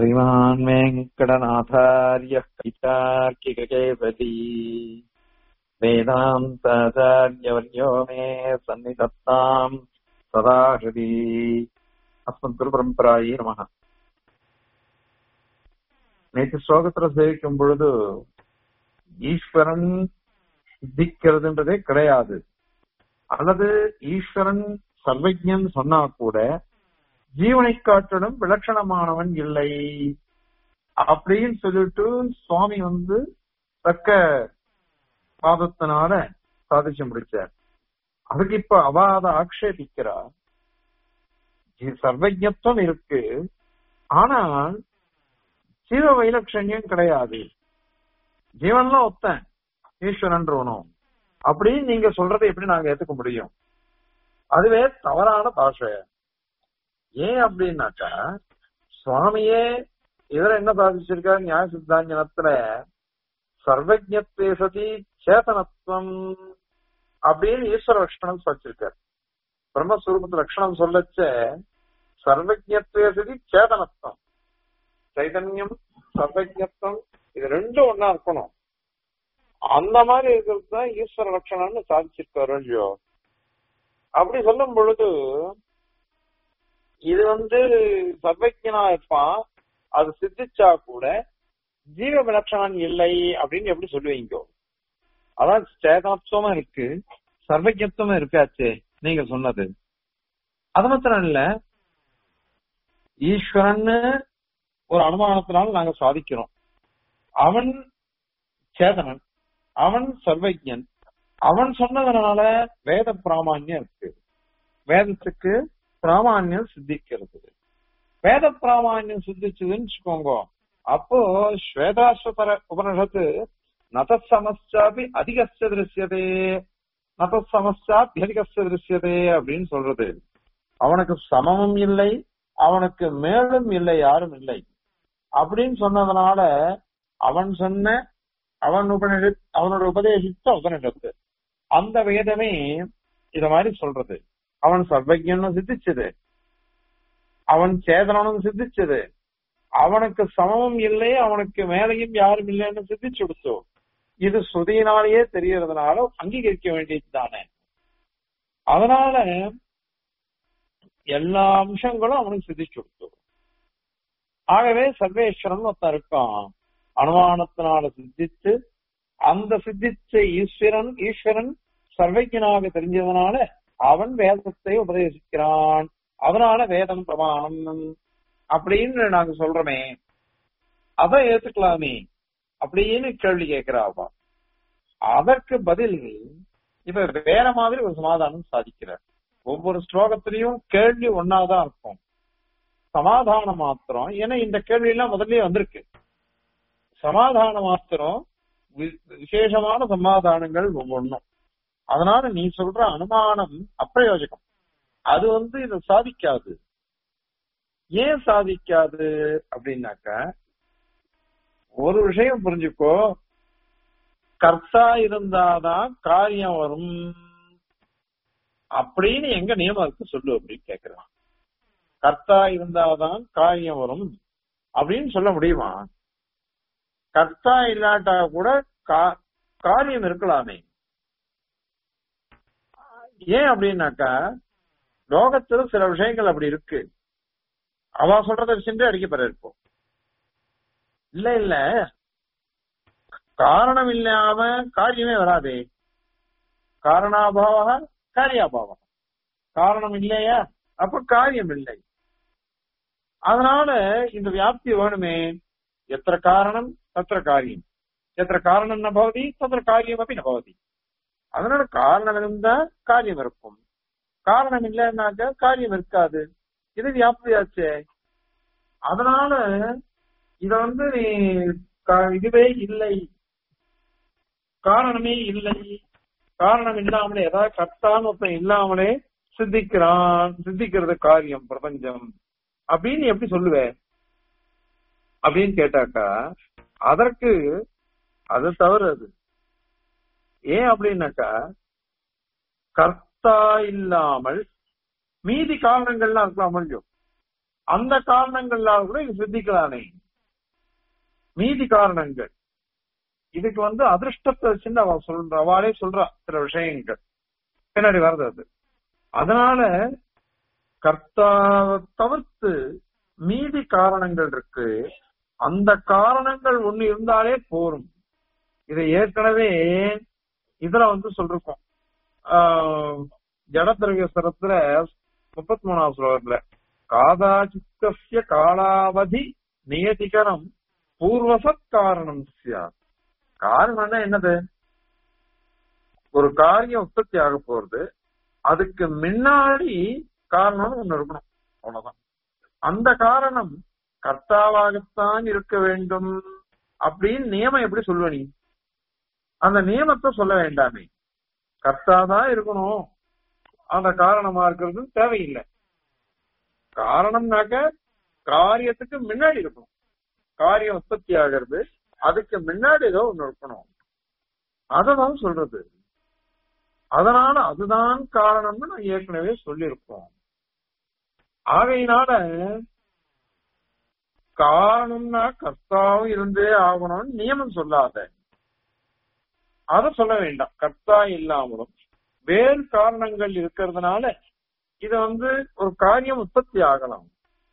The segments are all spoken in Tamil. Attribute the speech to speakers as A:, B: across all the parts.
A: श्रीमान् वेङ्कटनाथार्यः कैतार्किककेसरी वेदान्ताचार्यवर्यो मे सन्निधत्ताम् सदा हृदि அஸ்மத்குருபரம்பராயி நமக நேற்று ஸ்லோகத்துல சேவிக்கும் பொழுது ஈஸ்வரன் சித்திக்கிறதுன்றதே கிடையாது அல்லது ஈஸ்வரன் சர்வஜன் சொன்னா கூட ஜீவனை காட்டிலும் விலட்சணமானவன் இல்லை அப்படின்னு சொல்லிட்டு சுவாமி வந்து தக்க பாதத்தினால சாதிச்சு முடிச்சார் அதுக்கு இப்ப அவ அதை ஆக்ஷேபிக்கிறா சர்வஜத்துவம் இருக்கு ஆனால் ஜீவ வைலட்சண்யம் கிடையாது ஜீவன்லாம் ஒத்தன் ஈஸ்வரன்றவனும் அப்படின்னு நீங்க சொல்றதை எப்படி நாங்க ஏத்துக்க முடியும் அதுவே தவறான பாஷை ஏன் அப்படின்னாக்கா சுவாமியே இவர் என்ன சாதிச்சிருக்காரு நியாய சித்தாஞ்சனத்துல சர்வஜத்வே சதி சேதனத்துவம் அப்படின்னு ஈஸ்வர லட்சணம் சொல்லிருக்காரு பிரம்மஸ்வரூபத்து லட்சணம் சொல்லச்ச சர்வஜத்வே சதி சேதனத்துவம் சைதன்யம் சர்வஜத்துவம் இது ரெண்டும் ஒன்னா இருக்கணும் அந்த மாதிரி இருக்கிறது தான் ஈஸ்வர லட்சணம்னு சாதிச்சிருக்காரு இல்லையோ அப்படி சொல்லும் பொழுது இது வந்து சர்வஜனா இருப்பான் அது சித்திச்சா கூட ஜீவ விலட்சணம் இல்லை அப்படின்னு எப்படி சொல்லுவீங்க அதான் சேதாப்தமா இருக்கு சர்வஜத்துவமா இருக்காச்சு நீங்க சொன்னது அது மாத்திரம் இல்ல ஈஸ்வரன் ஒரு அனுமானத்தினால நாங்க சாதிக்கிறோம் அவன் சேதனன் அவன் சர்வஜன் அவன் சொன்னதுனால வேத பிராமான்யம் இருக்கு வேதத்துக்கு பிராமான்யம் சித்திக்கிறது வேத பிராமான்யம் சித்திச்சதுன்னு வச்சுக்கோங்க அப்போ ஸ்வேதாஸ்வதர உபனிஷத்து நத சமஸ்சாபி அதிகஸ்த திருஷ்யதே நத சமஸ்சாபி அதிகஸ்த திருஷ்யதே அப்படின்னு சொல்றது அவனுக்கு சமமும் இல்லை அவனுக்கு மேலும் இல்லை யாரும் இல்லை அப்படின்னு சொன்னதுனால அவன் சொன்ன அவன் உபனிஷத் அவனோட உபதேசித்த உபனிஷத்து அந்த வேதமே இத மாதிரி சொல்றது அவன் சர்வஜனும் சித்திச்சது அவன் சேதனனும் சித்திச்சது அவனுக்கு சமமும் இல்லை அவனுக்கு மேலையும் யாரும் இல்லைன்னு சித்திச்சு கொடுத்தோம் இது ஸ்ருதியினாலேயே தெரியறதுனால அங்கீகரிக்க வேண்டியது தானே அதனால எல்லா அம்சங்களும் அவனுக்கு சித்திச்சு கொடுத்தோம் ஆகவே சர்வேஸ்வரன் ஒருத்தன் இருக்கான் அனுமானத்தினால சித்தித்து அந்த சித்திச்ச ஈஸ்வரன் ஈஸ்வரன் சர்வைக்கனாக தெரிஞ்சதுனால அவன் வேதத்தை உபதேசிக்கிறான் அதனால வேதம் பிரமாணம் அப்படின்னு நாங்க சொல்றோமே அதை ஏத்துக்கலாமே அப்படின்னு கேள்வி கேட்கிறாவா அதற்கு பதில் இப்ப வேற மாதிரி ஒரு சமாதானம் சாதிக்கிறார் ஒவ்வொரு ஸ்லோகத்திலையும் கேள்வி ஒன்னாதான் இருக்கும் சமாதானம் மாத்திரம் ஏன்னா இந்த கேள்வி எல்லாம் முதல்லயே வந்திருக்கு சமாதானம் மாத்திரம் விசேஷமான சமாதானங்கள் ஒவ்வொன்றும் அதனால நீ சொல்ற அனுமானம் அப்பிரயோஜகம் அது வந்து இதை சாதிக்காது ஏன் சாதிக்காது அப்படின்னாக்க ஒரு விஷயம் புரிஞ்சுக்கோ கர்த்தா இருந்தாதான் காரியம் வரும் அப்படின்னு எங்க நியமம் இருக்கு சொல்லு அப்படின்னு கேக்குறான் கர்த்தா இருந்தாதான் காரியம் வரும் அப்படின்னு சொல்ல முடியுமா கர்த்தா இல்லாட்டா கூட காரியம் இருக்கலாமே ஏன் அப்படின்னாக்கா லோகத்துல சில விஷயங்கள் அப்படி இருக்கு அவ சொல்றத சென்று அடிக்கப்பட இருப்போம் இல்ல இல்ல காரணம் இல்லாம காரியமே வராதே காரணாபாவ காரியாபாவம் காரணம் இல்லையா அப்ப காரியம் இல்லை அதனால இந்த வியாப்தி வேணுமே எத்திர காரணம் தத்திர காரியம் எத்திர காரணம் ந பவதி தத்திர காரியம் அப்படி ந பவதி அதனால காரணம் இருந்தா காரியம் இருக்கும் காரணம் இல்லைன்னாக்க காரியம் இருக்காது இது வியாப்தியாச்சே அதனால இத வந்து நீ இதுவே இல்லை காரணமே இல்லை காரணம் இல்லாமலே ஏதாவது கர்த்தான்னு ஒருத்தன் இல்லாமலே சித்திக்கிறான் சித்திக்கிறது காரியம் பிரபஞ்சம் அப்படின்னு எப்படி சொல்லுவேன் அப்படின்னு கேட்டாக்கா அதற்கு அது தவறு அது ஏன் அப்படின்னாக்கா கர்த்தா இல்லாமல் மீதி காரணங்கள்லாம் இருக்கலாம் இல்லையோ அந்த காரணங்களால் கூட இது சித்திக்கலானே மீதி காரணங்கள் இதுக்கு வந்து அதிர்ஷ்டத்தை வச்சுன்னு அவ சொல்ற அவளே சொல்றா சில விஷயங்கள் பின்னாடி வருது அது அதனால கர்த்தாவை தவிர்த்து மீதி காரணங்கள் இருக்கு அந்த காரணங்கள் ஒண்ணு இருந்தாலே போரும் இதை ஏற்கனவே இதுல வந்து சொல்லிருக்கோம் ஆஹ் ஜடத்திரவியசரத்துல முப்பத்தி மூணாவது ஸ்லோகத்துல காதாச்சித்தசிய காலாவதி நியதிகரம் பூர்வசத் காரணம் சியாத் காரணம்னா என்னது ஒரு காரியம் உற்பத்தி ஆக போறது அதுக்கு முன்னாடி காரணம் ஒண்ணு இருக்கணும் அவ்வளவுதான் அந்த காரணம் கர்த்தாவாகத்தான் இருக்க வேண்டும் அப்படின்னு நியமம் எப்படி சொல்லுவ நீ அந்த நியமத்தை சொல்ல வேண்டாமே கர்த்தாதான் இருக்கணும் அந்த காரணமா இருக்கிறது தேவையில்லை காரணம்னாக்க காரியத்துக்கு முன்னாடி இருக்கணும் காரியம் உற்பத்தி ஆகிறது அதுக்கு முன்னாடி ஏதோ ஒண்ணு இருக்கணும் அததான் சொல்றது அதனால அதுதான் காரணம்னு நான் ஏற்கனவே சொல்லியிருக்கோம் ஆகையினால காரணம்னா கர்த்தாவும் இருந்தே ஆகணும்னு நியமம் சொல்லாத அத சொல்ல வேண்டாம் கர்த்தா இல்லாமலும் வேறு காரணங்கள் இருக்கிறதுனால இத வந்து ஒரு காரியம் உற்பத்தி ஆகலாம்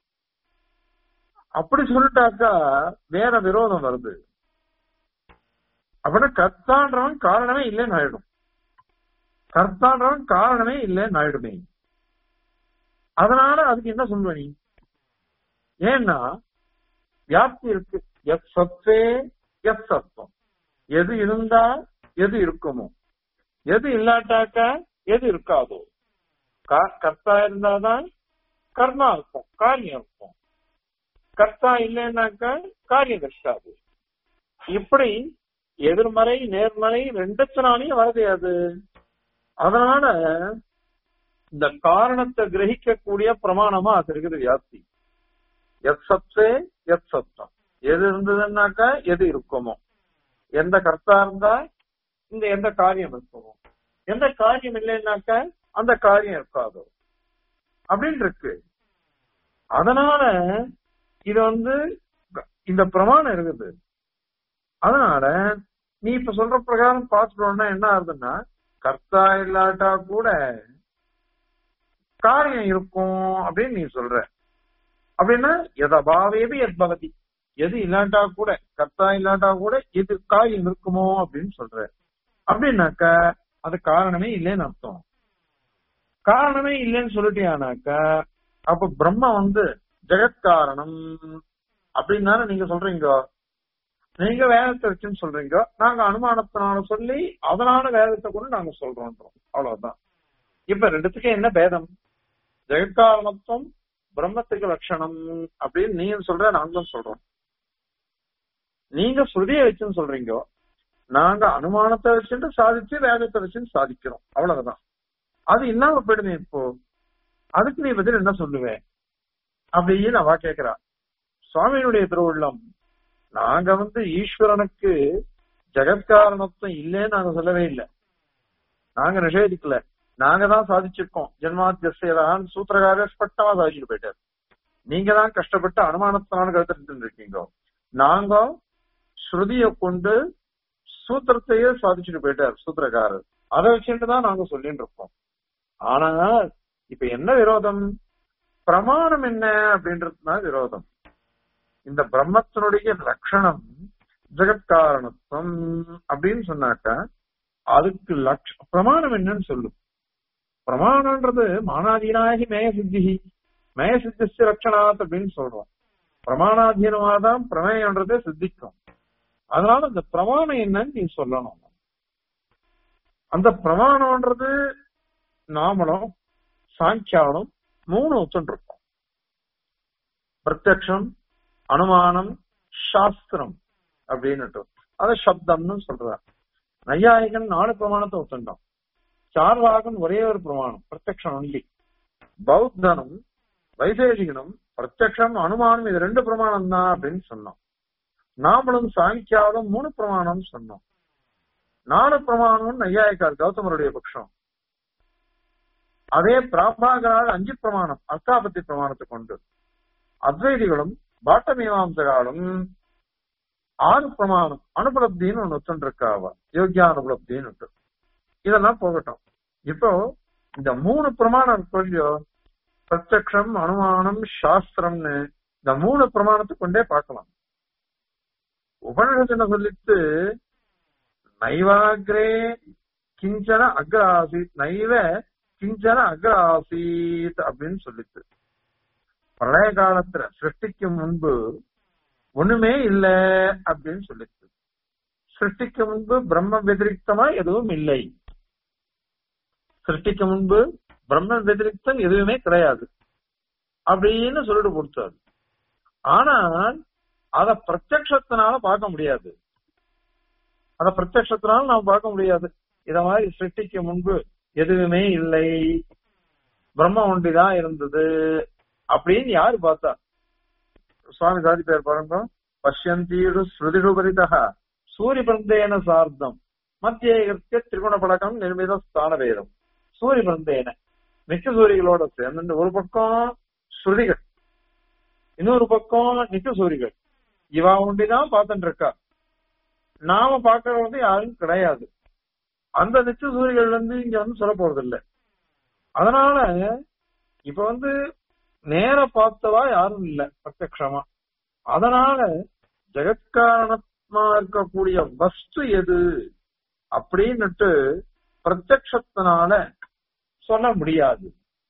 A: அப்படி சொல்லிட்டாக்கா வேற விரோதம் வருது அப்படின்னா கர்த்தான்றவன் காரணமே இல்லைன்னு ஆயிடும் கர்த்தான்றவன் காரணமே இல்லைன்னு ஆயிடுமே அதனால அதுக்கு என்ன சொல்லுவ நீ ஏன்னா வியாப்தி இருக்கு எஸ் சத்தே எஸ் சத்தம் எது இருந்தா எது இருக்குமோ எது இல்லாட்டாக்கா எது இருக்காதோ கர்த்தா இருந்தாதான் கர்மா இருக்கும் காரியம் இருக்கும் கர்த்தா இல்லைன்னாக்கா காரியம் இருக்காது இப்படி எதிர்மறை நேர்மறை ரெண்டுத்தினாலையும் வருது அது அதனால இந்த காரணத்தை கிரகிக்கக்கூடிய பிரமாணமா அது இருக்குது வியாப்தி எத் சத்தே எத் சத்தம் எது இருந்ததுன்னாக்கா எது இருக்குமோ எந்த கர்த்தா இருந்தா இந்த எந்த காரியம் இருக்குமோ எந்த காரியம் இல்லைன்னாக்கா அந்த காரியம் இருக்காதோ அப்படின்னு இருக்கு அதனால இது வந்து இந்த பிரமாணம் இருக்குது அதனால நீ இப்ப சொல்ற பிரகாரம் பார்த்துட்டோம்னா என்ன ஆகுதுன்னா கர்த்தா இல்லாட்டா கூட காரியம் இருக்கும் அப்படின்னு நீ சொல்ற அப்படின்னா எதபாவேபி எத்பவதி எது இல்லாட்டா கூட கர்த்தா இல்லாட்டா கூட எது காரியம் இருக்குமோ அப்படின்னு சொல்ற அப்படின்னாக்க அது காரணமே இல்லைன்னு அர்த்தம் காரணமே இல்லைன்னு சொல்லிட்டியானாக்க அப்ப பிரம்ம வந்து ஜெகத்காரணம் அப்படின்னு நீங்க சொல்றீங்க நீங்க வேதத்தை வச்சுன்னு சொல்றீங்க நாங்க அனுமானத்தினால சொல்லி அதனால வேதத்தை கொண்டு நாங்க சொல்றோன்றோம் அவ்வளவுதான் இப்ப ரெண்டுத்துக்கும் என்ன பேதம் ஜெகத்காரணத்துவம் பிரம்மத்துக்கு லட்சணம் அப்படின்னு நீங்க சொல்ற நாங்களும் சொல்றோம் நீங்க ஸ்ருதியை வச்சுன்னு சொல்றீங்க நாங்க அனுமானத்தை வச்சுட்டு சாதிச்சு வேதத்தை வச்சுன்னு சாதிக்கிறோம் அவ்வளவுதான் அது இல்லாம போயிடுமே இப்போ அதுக்கு நீ பதில் என்ன சொல்லுவேன் அப்படின்னு அவ கேக்குறா சுவாமியினுடைய திருவுள்ளம் நாங்க வந்து ஈஸ்வரனுக்கு ஜெகத்காரணத்துவம் இல்லைன்னு நாங்க சொல்லவே இல்லை நாங்க நிஷேதிக்கல நாங்க தான் சாதிச்சிருக்கோம் ஜென்மாத்தியசேதான் சூத்திரகார ஸ்பட்டமா சாதிச்சுட்டு போயிட்டாரு நீங்க தான் கஷ்டப்பட்டு அனுமானத்தினால கருத்து இருக்கீங்க நாங்க ஸ்ருதிய கொண்டு சூத்திரத்தையே சாதிச்சுட்டு போயிட்டார் சூத்திரக்காரர் அதை வச்சுட்டு தான் நாங்க சொல்லிட்டு இருக்கோம் ஆனா இப்ப என்ன விரோதம் பிரமாணம் என்ன அப்படின்றதுதான் விரோதம் இந்த பிரம்மத்தினுடைய லட்சணம் ஜெகத்காரணத்துவம் அப்படின்னு சொன்னாக்கா அதுக்கு லட்ச பிரமாணம் என்னன்னு சொல்லும் பிரமாணம்ன்றது மானாதீனாகி மேய சித்தி மேய சித்தி லட்சணாத் அப்படின்னு சொல்றோம் பிரமாணாதீனமாதான் பிரமேயன்றதே சித்திக்கும் அதனால இந்த பிரமாணம் என்னன்னு நீ சொல்லணும் அந்த பிரமாணம்ன்றது நாமளும் சாங்கியாலும் மூணு ஒத்துன்னு இருக்கும் பிரத்யக்ஷம் அனுமானம் சாஸ்திரம் அப்படின்னுட்டு அத சப்தம்னு சொல்றார் நையாயிகன் நாலு பிரமாணத்தை ஒத்துண்டான் சார்வாகன் ஒரே ஒரு பிரமாணம் பிரத்யக்ஷம் ஒன்லி பௌத்தனும் வைசேஷிகனும் பிரத்யக்ஷம் அனுமானம் இது ரெண்டு பிரமாணம் தான் அப்படின்னு சொன்னோம் நாமளும் சாங்கியாவும் மூணு பிரமாணம் சொன்னோம் நாலு பிரமாணம் நையாயிக்கார் கௌதமருடைய பட்சம் அதே பிராபாகரால் அஞ்சு பிரமாணம் அர்த்தாபத்தி பிரமாணத்தை கொண்டு அத்வைதிகளும் பாட்ட மீமாம்சகாலும் ஆறு பிரமாணம் அனுபலப்தின்னு ஒண்ணு வச்சுருக்காவா யோகியானுபலப்தின்னு இதெல்லாம் போகட்டும் இப்போ இந்த மூணு பிரமாணம் இருக்கு இல்லையோ பிரத்யக்ஷம் அனுமானம் சாஸ்திரம்னு இந்த மூணு பிரமாணத்தை கொண்டே பார்க்கலாம் உபனிஷத்துல சொல்லிட்டு நைவாகிரே கிஞ்சன அக்ர ஆசீத் நைவ கிஞ்சன அக்ர ஆசீத் அப்படின்னு சொல்லிட்டு பிரளய காலத்துல சிருஷ்டிக்கு முன்பு ஒண்ணுமே இல்ல அப்படின்னு சொல்லிட்டு சிருஷ்டிக்கு முன்பு பிரம்ம வெதிரிக்தமா எதுவும் இல்லை சிருஷ்டிக்கு முன்பு பிரம்ம வெதிரிக்தம் எதுவுமே கிடையாது அப்படின்னு சொல்லிட்டு கொடுத்தாரு ஆனால் அத பிரத்யக்ஷத்தினால பார்க்க முடியாது அத பிரத்யக்ஷத்தினால நாம் பார்க்க முடியாது இத மாதிரி சிருஷ்டிக்கு முன்பு எதுவுமே இல்லை பிரம்ம ஒன்றிதான் இருந்தது அப்படின்னு யாரு பார்த்தா சுவாமி சாதி பேர் பாருங்க பஷ்யந்தீடு ஸ்ருதிடுபரிதா சூரிய பிரந்தேன சார்த்தம் மத்திய திரிகுண பழக்கம் நிர்மித ஸ்தான வேதம் சூரிய பிரந்தேன நித்திய சூரிகளோட சேர்ந்து ஒரு பக்கம் ஸ்ருதிகள் இன்னொரு பக்கம் நித்திய சூரிகள் இவா ஒண்டிதான் பார்த்துட்டு இருக்கா நாம பாக்குறது வந்து யாரும் கிடையாது அந்த நித்திய சூரிகள் வந்து இங்க வந்து சொல்ல போறது இல்ல அதனால இப்ப வந்து நேர பார்த்தவா யாரும் இல்ல பிரத்யக்ஷமா அதனால ஜெகத்காரணமா இருக்கக்கூடிய வஸ்து எது அப்படின்னுட்டு பிரத்யக்ஷத்தினால சொல்ல முடியாது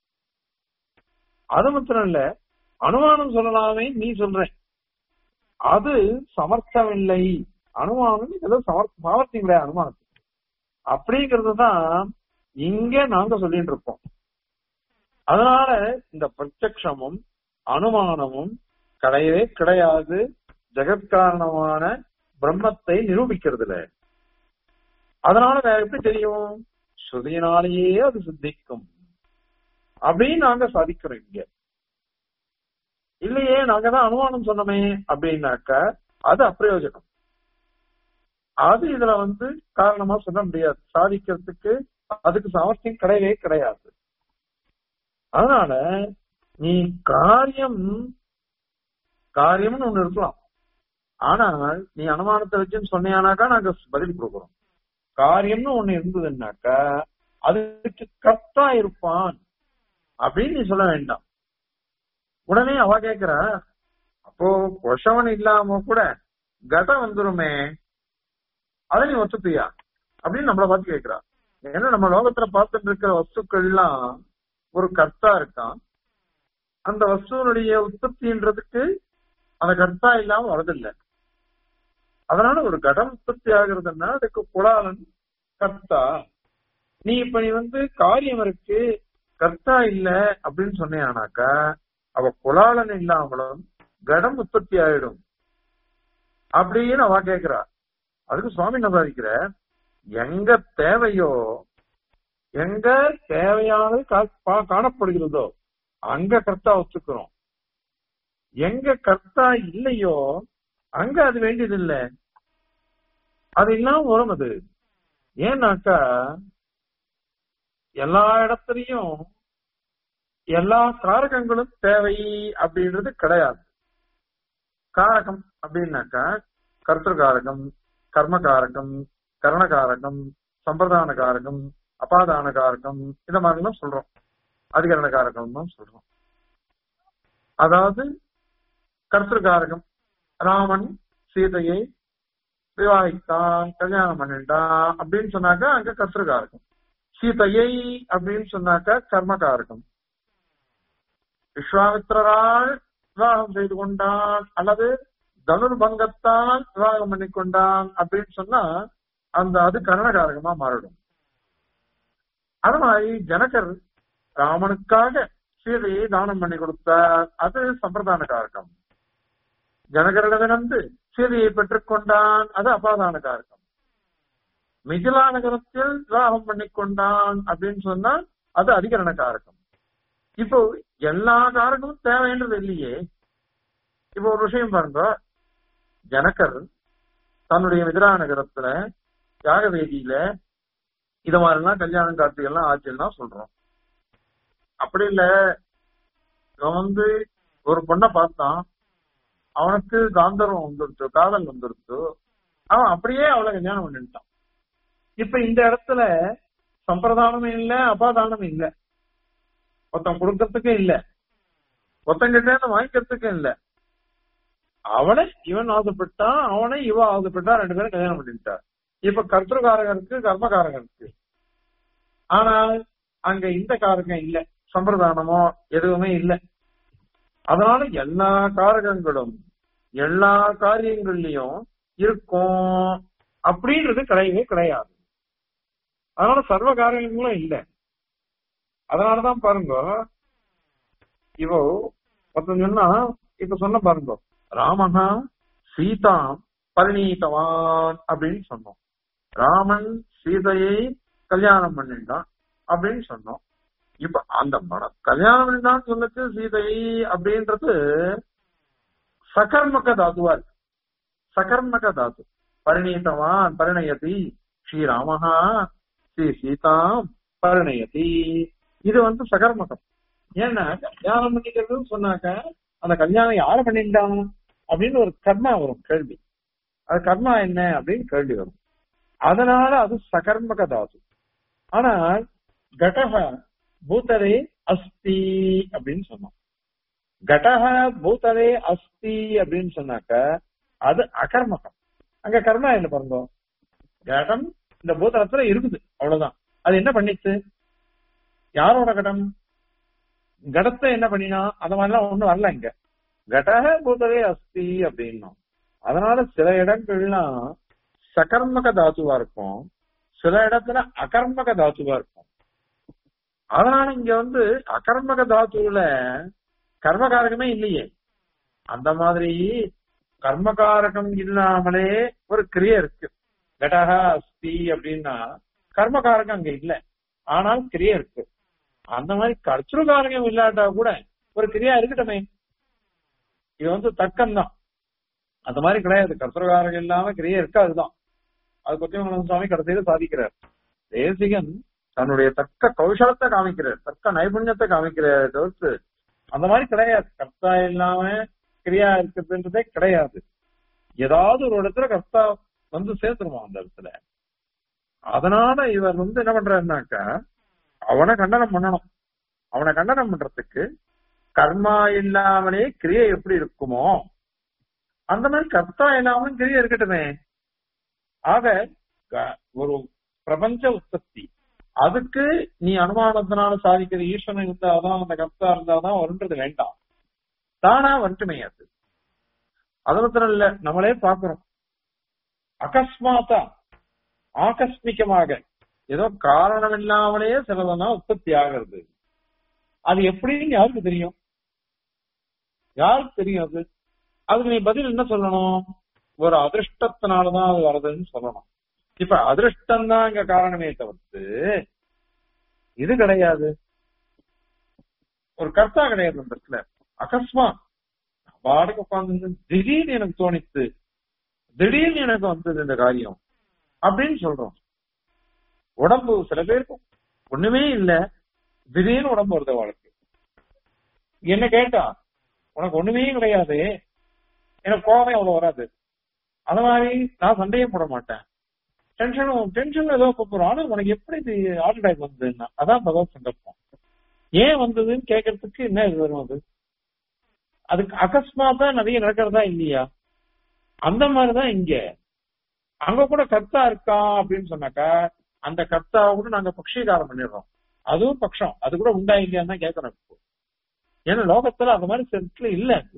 A: அது மாத்திரம் இல்ல அனுமானம் சொல்லலாமே நீ சொல்ற அது சமர்த்தம் இல்லை அனுமானம் ஏதோ சமர்த்த சாமர்த்தியம் கிடையாது அனுமானத்துக்கு அப்படிங்கிறது தான் இங்க நாங்க சொல்லிட்டு இருப்போம் அதனால இந்த பிரத்யக்ஷமும் அனுமானமும் கிடையவே கிடையாது ஜெகத்காரணமான பிரம்மத்தை நிரூபிக்கிறதுல அதனால வேற எப்படி தெரியும் ஸ்ருதியினாலேயே அது சித்திக்கும் அப்படின்னு நாங்க சாதிக்கிறோம் இங்க இல்லையே நாங்க தான் அனுமானம் சொன்னோமே அப்படின்னாக்க அது அப்பிரயோஜனம் அது இதுல வந்து காரணமா சொல்ல முடியாது சாதிக்கிறதுக்கு அதுக்கு சாமர்த்தியம் கிடையவே கிடையாது அதனால நீ காரியம் காரியம்னு ஒண்ணு இருக்கலாம் ஆனால் நீ அனுமானத்தை வச்சுன்னு சொன்னியானாக்கா நாங்க பதில் கொடுக்குறோம் காரியம்னு ஒண்ணு இருந்ததுன்னாக்கா அதுக்கு கர்த்தா இருப்பான் அப்படின்னு நீ சொல்ல வேண்டாம் உடனே அவ கேக்குற அப்போ கொஷவன் இல்லாம கூட கடம் வந்துருமே அதை நீ ஒத்துப்பியா அப்படின்னு நம்மள பார்த்து கேக்குறா ஏன்னா நம்ம லோகத்துல பார்த்துட்டு இருக்கிற வஸ்துக்கள் எல்லாம் ஒரு கர்த்தா இருக்கான் அந்த வஸ்துவனுடைய உற்பத்தின்றதுக்கு அந்த கர்த்தா இல்லாம வரதில்லை அதனால ஒரு கடம் உற்பத்தி ஆகுறதுன்னா அதுக்கு குலாலன் கர்த்தா நீ இப்ப நீ வந்து காரியம் இருக்கு கர்த்தா இல்ல அப்படின்னு சொன்னேனாக்கா அவ குலாலன் இல்லாமலும் கடம் உற்பத்தி ஆயிடும் அப்படின்னு அவ கேக்குறா அதுக்கு சுவாமி என்ன சாதிக்கிற எங்க தேவையோ எங்க தேவையானது காணப்படுகிறதோ அங்க கர்த்தா ஒத்துக்கிறோம் எங்க கர்த்தா இல்லையோ அங்க அது வேண்டியது இல்ல அது இல்லாம வரும் அது ஏன்னாக்கா எல்லா இடத்துலயும் எல்லா காரகங்களும் தேவை அப்படின்றது கிடையாது காரகம் அப்படின்னாக்கா கர்த்தகாரகம் கர்மகாரகம் கரணகாரகம் சம்பிரதான காரகம் அபாதான காரகம் இந்த மாதிரிலாம் சொல்றோம் அதிகரண காரகம் சொல்றோம் அதாவது கர்த்தகாரகம் ராமன் சீதையை விவாகித்தான் கல்யாணம் பண்ணிட்டான் அப்படின்னு சொன்னாக்கா அங்க கர்த்தகாரகம் சீதையை அப்படின்னு சொன்னாக்கா கர்மகாரகம் விஸ்வாமித்திரரால் விவாகம் செய்து கொண்டான் அல்லது தனுர்பங்கத்தால் விவாகம் பண்ணி கொண்டான் அப்படின்னு சொன்னா அந்த அது கரணகாரகமா மாறிடும் அது மாதிரி ஜனகர் ராமனுக்காக சீதையை தானம் பண்ணி கொடுத்தார் அது சம்பிரதான காரகம் ஜனகரிடமிருந்து சீதையை பெற்றுக் கொண்டான் அது அபாதான காரகம் மிதிலா நகரத்தில் விவாகம் பண்ணி கொண்டான் அப்படின்னு சொன்னா அது அதிகரண காரகம் இப்போ எல்லா காரகமும் தேவைன்றது இல்லையே இப்போ ஒரு விஷயம் பாருங்க ஜனகர் தன்னுடைய மிதிரா நகரத்துல யாகவேதியில இத மாதிரிலாம் கல்யாணம் கார்த்திகை எல்லாம் ஆச்சுன்னா சொல்றோம் அப்படி இல்ல இவன் வந்து ஒரு பொண்ணை பார்த்தான் அவனுக்கு காந்தரம் வந்துருச்சு காதல் வந்துருச்சு அவன் அப்படியே அவளை கல்யாணம் பண்ணிட்டான் இப்ப இந்த இடத்துல சம்பிரதானமும் இல்ல அபாதானமும் இல்ல ஒருத்தன் கொடுக்கறதுக்கும் இல்ல ஒருத்தங்கிட்ட இருந்து வாங்கிக்கிறதுக்கும் இல்ல அவனை இவன் ஆசைப்பட்டான் அவனை இவ ஆசைப்பட்டா ரெண்டு பேரும் கல்யாணம் பண்ணிட்டா இப்ப கர்த்தகாரகனுக்கு கர்மகாரகனுக்கு ஆனால் அங்க இந்த காரகம் இல்ல சம்பிரதானமோ எதுவுமே இல்ல அதனால எல்லா காரகங்களும் எல்லா காரியங்கள்லயும் இருக்கும் அப்படின்றது கிடையவே கிடையாது அதனால சர்வ காரியங்களும் இல்ல அதனாலதான் பாருங்க இவோ ஒருத்தன் சொன்னா இப்ப சொன்ன பாருங்க ராமனா சீதாம் பரிணீத்தவான் அப்படின்னு சொன்னோம் ராமன் சீதையை கல்யாணம் பண்ணிட்டான் அப்படின்னு சொன்னோம் இப்ப அந்த மனம் கல்யாணம் பண்ணிட்டான்னு சொன்னது சீதை அப்படின்றது சகர்மக தாதுவா இருக்கு சகர்மக தாது பரிணீத்தவான் பரிணயதி ஸ்ரீராமஹா ஸ்ரீ சீதாம் பரிணயதி இது வந்து சகர்மகம் ஏன்னா கல்யாணம் பண்ணிக்கிறதுன்னு சொன்னாக்க அந்த கல்யாணம் யார பண்ணிட்டான் அப்படின்னு ஒரு கர்மா வரும் கேள்வி அது கர்மா என்ன அப்படின்னு கேள்வி வரும் அதனால அது சகர்மக தாது ஆனால் கடக பூதரே அஸ்தி அப்படின்னு சொன்னோம் கடக பூதரே அஸ்தி அப்படின்னு சொன்னாக்க அது அகர்மகம் அங்க கர்மா என்ன பாருங்க கடம் இந்த பூதலத்துல இருக்குது அவ்வளவுதான் அது என்ன பண்ணிச்சு யாரோட கடம் கடத்தை என்ன பண்ணினா அந்த மாதிரிலாம் ஒண்ணும் வரல இங்க கடக பூதரே அஸ்தி அப்படின்னும் அதனால சில இடங்கள்லாம் சகர்மக தாத்துவா இருக்கும் சில இடத்துல அகர்மக தாத்துவா இருக்கும் அதனால இங்க வந்து அகர்மக தாத்துவுல கர்மகாரகமே இல்லையே அந்த மாதிரி கர்மகாரகம் இல்லாமலே ஒரு கிரியை இருக்கு கடக அஸ்தி அப்படின்னா கர்மகாரகம் அங்க இல்ல ஆனால் கிரியை இருக்கு அந்த மாதிரி கர்த்தகாரகம் இல்லாட்டா கூட ஒரு கிரியா இருக்கட்டுமே இது வந்து தர்க்கம் தான் அந்த மாதிரி கிடையாது கர்த்தகாரகம் இல்லாம கிரியை இருக்காதுதான் அது கொத்தியமங்கலம் சுவாமி கடைசியில சாதிக்கிறார் தேசிகன் தன்னுடைய தக்க கௌசலத்தை காமிக்கிறார் தக்க நைபுண்யத்தை காமிக்கிறார் தவிர்த்து அந்த மாதிரி கிடையாது கர்த்தா இல்லாம கிரியா இருக்குதுன்றதே கிடையாது ஏதாவது ஒரு இடத்துல கர்த்தா வந்து சேர்த்துருவான் அந்த இடத்துல அதனால இவர் வந்து என்ன பண்றாருனாக்கா அவனை கண்டனம் பண்ணணும் அவனை கண்டனம் பண்றதுக்கு கர்மா இல்லாமலே கிரியை எப்படி இருக்குமோ அந்த மாதிரி கர்த்தா இல்லாமலும் கிரியை இருக்கட்டுமே ஆக க- ஒரு பிரபஞ்ச உற்பத்தி அதுக்கு நீ அனுமானத்தினால சாதிக்கிற ஈஸ்வரன் இருந்தாதான் அந்த கர்த்தா இருந்தாதான் வருன்றது வேண்டாம் தானா வந்துமே அது அது மாத்திரம் இல்ல நம்மளே பாக்குறோம் அகஸ்மாத்தா ஆகஸ்மிகமாக ஏதோ காரணம் இல்லாமலே சிலதெல்லாம் உற்பத்தி ஆகிறது அது எப்படின்னு யாருக்கு தெரியும் யாருக்கு தெரியும் அது அதுக்கு நீ பதில் என்ன சொல்லணும் ஒரு அதிர்ஷ்டத்தினாலதான் அது வருதுன்னு சொல்லணும் இப்ப அதிர்ஷ்டம் தான் இங்க காரணமே தவிர்த்து இது கிடையாது ஒரு கர்த்தா கிடையாது அந்த இடத்துல அகஸ்மா பாடுக்கு உட்கார்ந்து திடீர்னு எனக்கு தோணித்து திடீர்னு எனக்கு வந்தது இந்த காரியம் அப்படின்னு சொல்றோம் உடம்பு சில பேருக்கு ஒண்ணுமே இல்ல திடீர்னு உடம்பு வருது அவளுக்கு என்ன கேட்டா உனக்கு ஒண்ணுமே கிடையாது எனக்கு கோபமே அவ்வளவு வராது அந்த மாதிரி நான் சண்டையும் போட மாட்டேன் டென்ஷனும் டென்ஷன் ஏதோ போறோம் ஆனா உனக்கு எப்படி இது ஹார்ட் அட்டாக் வந்ததுன்னா அதான் பகவத் சந்தர்ப்பம் ஏன் வந்ததுன்னு கேட்கறதுக்கு என்ன இது வரும் அது அதுக்கு அகஸ்மாத்தா நிறைய நடக்கிறதா இல்லையா அந்த மாதிரிதான் இங்க அங்க கூட கர்த்தா இருக்கா அப்படின்னு சொன்னாக்கா அந்த கர்த்தாவை கூட நாங்க பக்ஷீகாரம் பண்ணிடுறோம் அதுவும் பக்ஷம் அது கூட உண்டா இல்லையான்னு தான் கேட்கணும் இப்போ ஏன்னா லோகத்துல அந்த மாதிரி செட்ல இல்ல அது.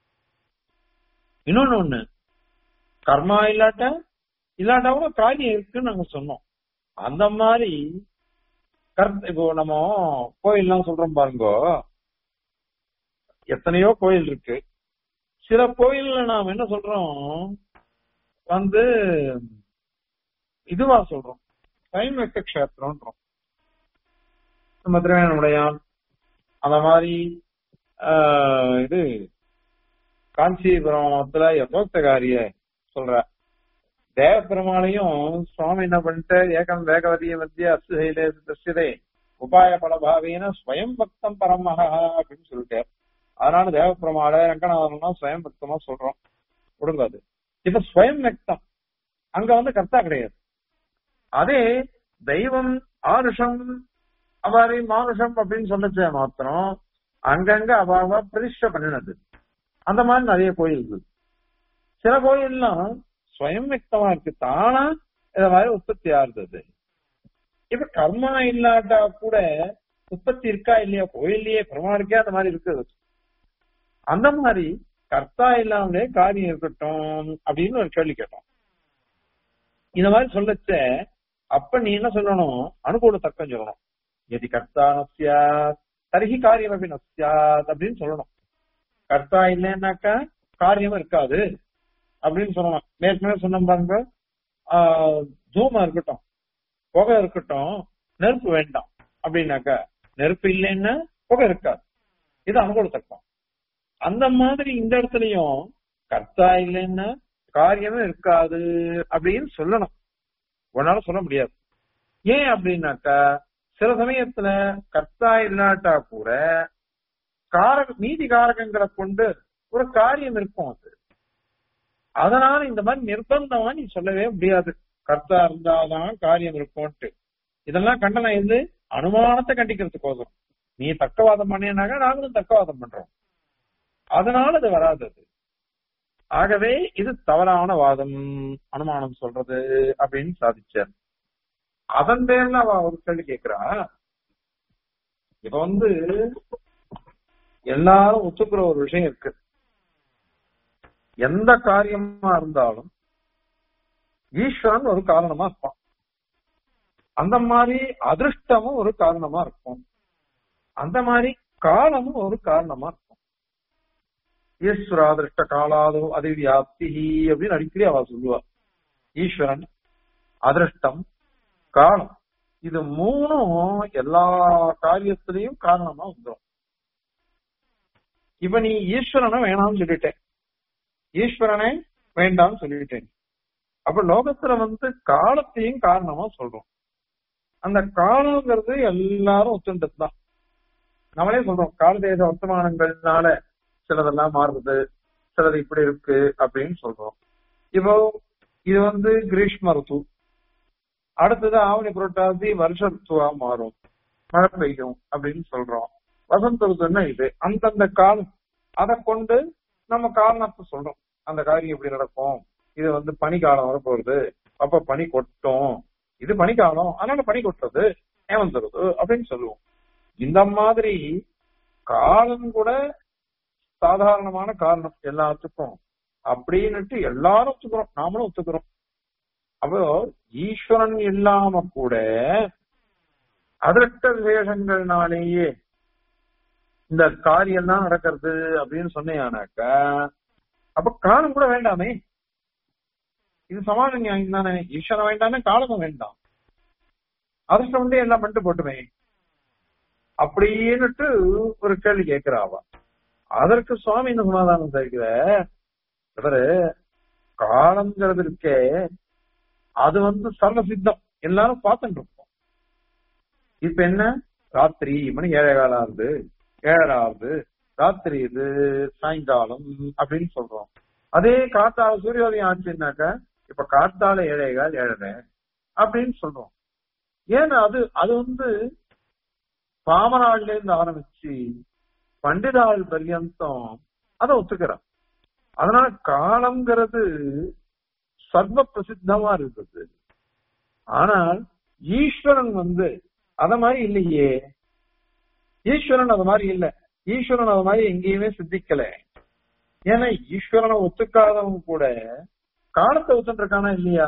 A: இன்னொன்னு ஒண்ணு கர்மா இல்லாட்ட இல்லாட்டா கூட காரியம் இருக்குன்னு நாங்க சொன்னோம் அந்த மாதிரி கர்த்த இப்போ நம்ம கோயில்லாம் சொல்றோம் பாருங்க எத்தனையோ கோயில் இருக்கு சில கோயில்ல நாம் என்ன சொல்றோம் வந்து இதுவா சொல்றோம் கைமக்க கஷேத்திரம்ன்றோம் நம்ம திருவேணமுடையான் அந்த மாதிரி ஆஹ், இது காஞ்சிபுரத்துல யதோக்தகாரிய சொல்ற தேவ பெருமாளையும் சுவாமி என்ன பண்ணிட்டு ஏகம் வேகவதிய மத்திய அசுகையிலே தசியதே உபாய பலபாவீன ஸ்வயம் பக்தம் பரமஹா அப்படின்னு சொல்லிட்டார் அதனால தேவப்பிரமாட ரங்கநாதனா ஸ்வயம் வியக்தமா சொல்றோம் கொடுங்காது இப்ப ஸ்வயம் வியக்தம் அங்க வந்து கர்த்தா கிடையாது அதே தெய்வம் ஆருஷம் அவாரி மானுஷம் அப்படின்னு சொல்லச்சே மாத்திரம் அங்கங்க அவாவா பிரதிஷ்டை பண்ணினது அந்த மாதிரி நிறைய கோயில் இருக்குது சில கோயில்லாம் ஸ்வயம் வியக்தமா இருக்கு தானா இத மாதிரி உற்பத்தி ஆறுது இப்ப கர்மா இல்லாட்டா கூட உற்பத்தி இருக்கா இல்லையா கோயில்லயே பெருமாளுக்கே அந்த மாதிரி இருக்குது அந்த மாதிரி கர்த்தா இல்லாமலே காரியம் இருக்கட்டும் அப்படின்னு ஒரு கேள்வி கேட்டோம் இந்த மாதிரி சொல்லச்ச அப்ப நீ என்ன சொல்லணும் அனுகூல தக்கம் சொல்லணும் எதி கர்த்தா நஸ்யா தரிகி காரியம் அப்படி நஸ்யாத் அப்படின்னு சொல்லணும் கர்த்தா இல்லைன்னாக்கா காரியம் இருக்காது அப்படின்னு சொல்லலாம் ஏற்கனவே சொன்ன பாருங்க ஆஹ் தூமம் இருக்கட்டும் புகை இருக்கட்டும் நெருப்பு வேண்டாம் அப்படின்னாக்கா நெருப்பு இல்லைன்னா புகை இருக்காது இது அனுகூல தக்கம் அந்த மாதிரி இந்த இடத்துலயும் கர்த்தா இல்லைன்னா காரியமே இருக்காது அப்படின்னு சொல்லணும் உன்னால சொல்ல முடியாது ஏன் அப்படின்னாக்கா சில சமயத்துல கர்த்தா இல்லாட்டா கூட காரக நீதி காரகங்களை கொண்டு ஒரு காரியம் இருக்கும் அது அதனால இந்த மாதிரி நிர்பந்தமா நீ சொல்லவே முடியாது கர்த்தா இருந்தாதான் காரியம் இருக்கும்ட்டு இதெல்லாம் கண்டனம் இது அனுமானத்தை கண்டிக்கிறதுக்கோசரம் நீ தக்கவாதம் பண்ணினாக்கா நாங்களும் தக்கவாதம் பண்றோம் அதனால அது வராது அது ஆகவே இது தவறான வாதம் அனுமானம் சொல்றது அப்படின்னு சாதிச்சார் அதன் பேர்ல அவ ஒரு கேள்வி கேக்குறா இப்ப வந்து எல்லாரும் ஒத்துக்கிற ஒரு விஷயம் இருக்கு எந்த காரியமா இருந்தாலும் ஈஸ்வரன் ஒரு காரணமா இருப்பான் அந்த மாதிரி அதிருஷ்டமும் ஒரு காரணமா இருக்கும் அந்த மாதிரி காலமும் ஒரு காரணமா இருக்கும் ஈஸ்வராதிருஷ்ட காலாதோ அது வியாப்தி அப்படின்னு அடிக்கடி அவ சொல்லுவா ஈஸ்வரன் அதிருஷ்டம் காலம் இது மூணும் எல்லா காரியத்திலையும் காரணமா வந்துடும் இப்ப நீ ஈஸ்வரனை வேணாம்னு சொல்லிட்டேன் ஈஸ்வரனை வேண்டாம்னு சொல்லிட்டேன் அப்ப லோகத்துல வந்து காலத்தையும் காரணமா சொல்றோம் அந்த காலங்கிறது எல்லாரும் ஒத்துண்டது தான் நம்மளே சொல்றோம் காலதேச வர்த்தமானங்கள்னால சிலதெல்லாம் மாறுறது சிலது இப்படி இருக்கு அப்படின்னு சொல்றோம் இப்போ இது வந்து கிரீஷ்ம ருத்து அடுத்தது ஆவணி புரட்டாதி வருஷ ருத்துவா மாறும் மழை பெய்யும் அப்படின்னு சொல்றோம் வசந்த ருத்துன்னா இது அந்தந்த காலம் அதை கொண்டு நம்ம காரணத்தை சொல்றோம் அந்த காரியம் இப்படி நடக்கும் இது வந்து பனிக்காலம் வரப்போகுது அப்ப பனி கொட்டும் இது பனிக்காலம் அதனால பனி கொட்டுறது ஏமந்தருது அப்படின்னு சொல்லுவோம் இந்த மாதிரி காலம் கூட சாதாரணமான காரணம் எல்லாத்துக்கும் அப்படின்னுட்டு எல்லாரும் ஒத்துக்கிறோம் நாமளும் ஒத்துக்கிறோம் அப்போ ஈஸ்வரன் இல்லாம கூட அதிருஷ்ட விசேஷங்கள்னாலேயே இந்த காரியம் தான் நடக்கிறது அப்படின்னு சொன்னேனாக்கா அப்ப காலம் கூட வேண்டாமே இது சமான நியாயம் தானே ஈஸ்வரன் வேண்டாமே காலமும் வேண்டாம் அதிர்ஷ்டம் வந்து எல்லாம் பண்ணிட்டு போட்டுமே அப்படின்னுட்டு ஒரு கேள்வி கேட்கிறாவா அதற்கு சுவாமி என்ன சமாதானம் தெரிவிக்கிற இவரு காலங்கிறது இருக்கே அது வந்து சர்வ சித்தம் எல்லாரும் பார்த்துட்டு இருக்கோம் இப்ப என்ன ராத்திரி மணி ஏழை காலம் ஆகுது ஏழரை ஆகுது ராத்திரி இது சாயங்காலம் அப்படின்னு சொல்றோம் அதே காத்தால சூரியோதயம் ஆச்சுன்னாக்க இப்ப காத்தால ஏழைகால் ஏழரை அப்படின்னு சொல்றோம் ஏன்னா அது அது வந்து பாமராள்ல இருந்து ஆரம்பிச்சு பண்டிதாள் பர்யந்தம் அதை ஒத்துக்கிறான் அதனால காலம்ங்கிறது சர்வ பிரசித்தமா இருக்குது ஆனால் ஈஸ்வரன் வந்து அத மாதிரி இல்லையே ஈஸ்வரன் அது மாதிரி இல்ல ஈஸ்வரன் அது மாதிரி எங்கேயுமே சித்திக்கல ஏன்னா ஈஸ்வரனை ஒத்துக்காதவங்க கூட காலத்தை ஒத்துட்டு இருக்கானா இல்லையா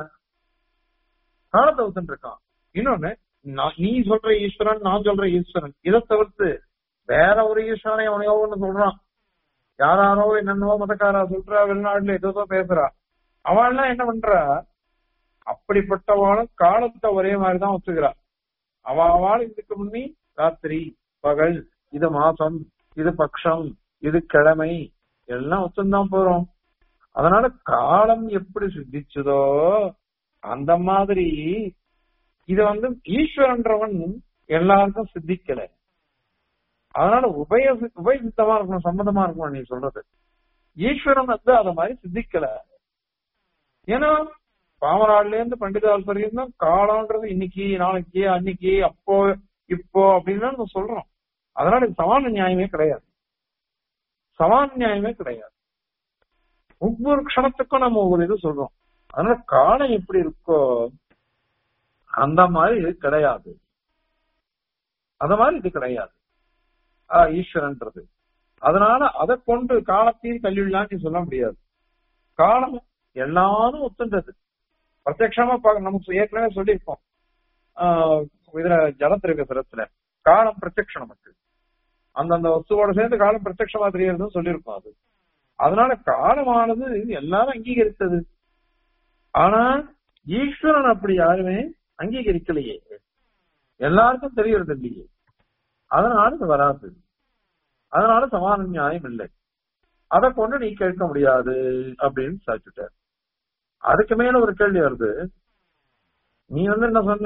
A: காலத்தை ஒத்துட்டு இருக்கான் இன்னொன்னு நான் நீ சொல்ற ஈஸ்வரன் நான் சொல்ற ஈஸ்வரன் இதை தவிர்த்து வேற ஒரு ஈஸ்வரனை அவனையோ ஒண்ணு சொல்றான் யாராரோ என்னென்னவோ மதக்காரா சொல்றா வெளிநாட்டுல ஏதோ பேசுறா அவள்லாம் என்ன பண்றா அப்படிப்பட்டவாளும் காலத்தை ஒரே மாதிரிதான் ஒத்துக்கிறா அவ அவள் இதுக்கு முன்னி ராத்திரி பகல் இது மாசம் இது பட்சம் இது கிழமை எல்லாம் ஒத்துந்தான் போறோம் அதனால காலம் எப்படி சித்திச்சதோ அந்த மாதிரி இது வந்து ஈஸ்வரன்றவன் எல்லாருக்கும் சித்திக்கல அதனால உபய உபயுக்தமா இருக்கணும் சம்மந்தமா இருக்கணும் நீ சொல்றது ஈஸ்வரன் வந்து அத மாதிரி சித்திக்கல ஏன்னா பாமராடுல இருந்து பண்டிதால் வரைக்கும் காலம்ன்றது இன்னைக்கு நாளைக்கு அன்னைக்கு அப்போ இப்போ அப்படின்னு நம்ம சொல்றோம் அதனால இது சமான நியாயமே கிடையாது சமான நியாயமே கிடையாது ஒவ்வொரு க்ஷணத்துக்கும் நம்ம ஒவ்வொரு இது சொல்றோம் அதனால காலம் எப்படி இருக்கோ அந்த மாதிரி இது கிடையாது அந்த மாதிரி இது கிடையாது ஆஹ் ஈஸ்வரன்றது அதனால அதை கொண்டு காலத்தையும் கல்விடலான்னு சொல்ல முடியாது காலம் எல்லாரும் ஒத்துன்றது பிரத்யட்சமா பார்க்க நமக்கு ஏற்கனவே சொல்லியிருக்கோம் ஆஹ் இதுல ஜலத்திருக்கத்துல காலம் பிரத்யக்ஷம் நமக்கு அந்தந்த வஸ்துவோட சேர்ந்து காலம் பிரத்யட்சமா தெரியறதுன்னு சொல்லியிருக்கோம் அது அதனால காலமானது எல்லாரும் அங்கீகரித்தது ஆனா ஈஸ்வரன் அப்படி யாருமே அங்கீகரிக்கலையே எல்லாருக்கும் தெரியறது இல்லையே அதனால இது வராது அதனால சமான நியாயம் இல்லை அதை கொண்டு நீ கேட்க முடியாது அப்படின்னு சாச்சுட்டார் அதுக்கு மேல ஒரு கேள்வி வருது நீ வந்து என்ன சொன்ன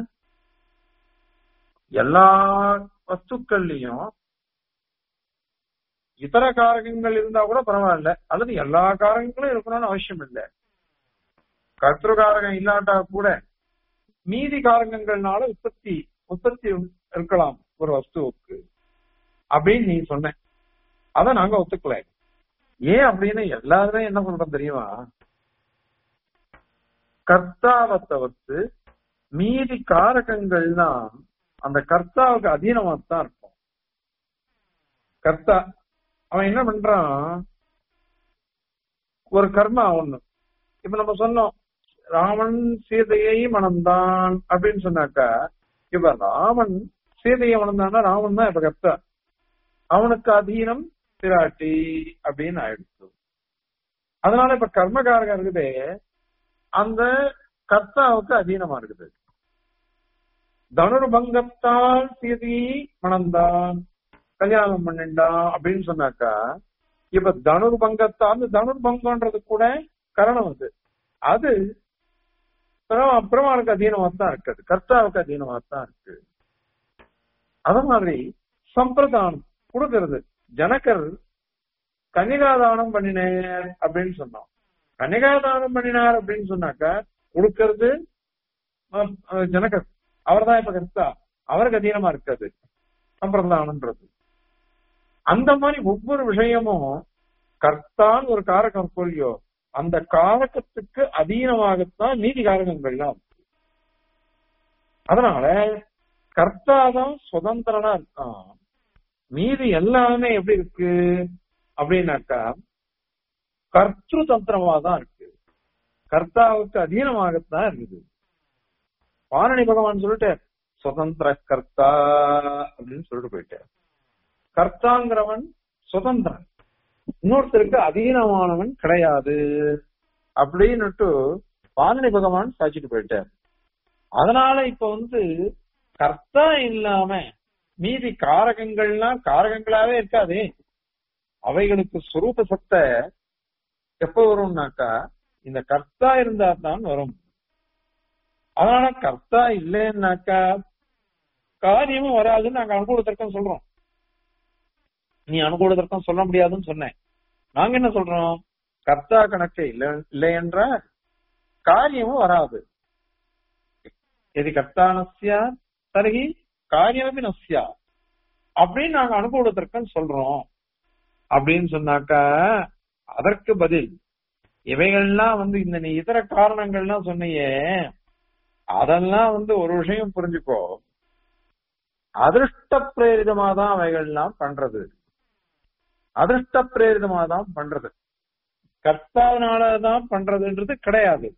A: எல்லா வஸ்துக்கள்லயும் இதர காரகங்கள் இருந்தா கூட பரவாயில்ல அல்லது எல்லா காரகங்களும் இருக்கணும்னு அவசியம் இல்லை கர்த்திரு காரகம் இல்லாட்டா கூட மீதி காரகங்கள்னால உற்பத்தி உற்பத்தி இருக்கலாம் ஒரு வஸ்துவுக்கு அப்படின்னு நீ சொன்ன அத நாங்க ஒத்துக்கல ஏன் அப்படின்னு எல்லாருமே என்ன சொல்றோம் தெரியுமா கர்த்தாவை தவிர்த்து மீதி காரகங்கள்லாம் அந்த கர்த்தாவுக்கு அதீனமா தான் இருக்கும் கர்த்தா அவன் என்ன பண்றான் ஒரு கர்மா ஒண்ணு இப்ப நம்ம சொன்னோம் ராமன் சீதையை மணந்தான் அப்படின்னு சொன்னாக்கா இப்ப ராமன் சீதையை மணந்தான்னா ராமன் தான் இப்ப கர்த்தா அவனுக்கு அதீனம் பிராட்டி அப்படின்னு ஆயிடுச்சு அதனால இப்ப கர்மகாரகம் இருக்குதே அந்த கர்த்தாவுக்கு அதீனமா இருக்குது தனுர்பங்கத்தால் சீதையை மணந்தான் கல்யாணம் பண்ணிண்டான் அப்படின்னு சொன்னாக்கா இப்ப தனுர்பங்கத்தால் அந்த தனுர்பங்கன்றது கூட கரணம் அது அது பிரமானுக்கு அதீனமா தான் இருக்குது கர்த்தாவுக்கு அதீனமா தான் இருக்கு அத மாதிரி சம்பிரதானம் கொடுக்கறது ஜனகர் கன்னிகாதானம் பண்ணினார் அப்படின்னு சொன்னோம் கன்னிகாதானம் பண்ணினார் அப்படின்னு சொன்னாக்கா கொடுக்கறது ஜனகர் அவர் தான் இப்ப கர்த்தா அவருக்கு அதீனமா இருக்காது சம்பிரதானம்ன்றது அந்த மாதிரி ஒவ்வொரு விஷயமும் கர்த்தான் ஒரு காரகம் சொல்லியோ அந்த காரகத்துக்கு அதீனமாகத்தான் நீதி காரகங்கள்லாம் அதனால கர்த்தாதான் சுதந்திரனா இருக்கான் மீதி எல்லாமே எப்படி இருக்கு அப்படின்னாக்கா கர்த்திரு தந்திரமா தான் இருக்கு கர்த்தாவுக்கு அதீனமாகத்தான் இருக்குது பாரணி பகவான் சொல்லிட்டு சுதந்திர கர்த்தா அப்படின்னு சொல்லிட்டு போயிட்டார் கர்த்தாங்கிறவன் சுதந்திரன் இன்னொருத்தருக்கு அதீனமானவன் கிடையாது அப்படின்னுட்டு பாரணி பகவான் சாச்சிட்டு போயிட்டார் அதனால இப்ப வந்து கர்த்தா இல்லாம மீதி காரகங்கள்லாம் காரகங்களாவே இருக்காதே அவைகளுக்கு சுரூப சத்த எப்ப வரும்னாக்கா இந்த கர்த்தா இருந்தா தான் வரும் அதனால கர்த்தா இல்லைன்னாக்கா காரியமும் வராதுன்னு நாங்க அனுகூல தர்க்கம் சொல்றோம் நீ அனுகூல தர்க்கம் சொல்ல முடியாதுன்னு சொன்னேன் நாங்க என்ன சொல்றோம் கர்த்தா கணக்கு இல்லை இல்லை என்ற காரியமும் வராது எது கர்த்தானஸ்யா தருகி காரியமே நஸ்யா அப்படின்னு நாங்க அனுபவ தர்க்கம் சொல்றோம் அப்படின்னு சொன்னாக்கா அதற்கு பதில் இவைகள்லாம் வந்து இந்த நீ இதர காரணங்கள்லாம் சொன்னியே அதெல்லாம் வந்து ஒரு விஷயம் புரிஞ்சுக்கோ அதிருஷ்ட பிரேரிதமா தான் அவைகள்லாம் பண்றது அதிருஷ்ட பிரேரிதமா தான் பண்றது கர்த்தாவினாலதான் பண்றதுன்றது கிடையாது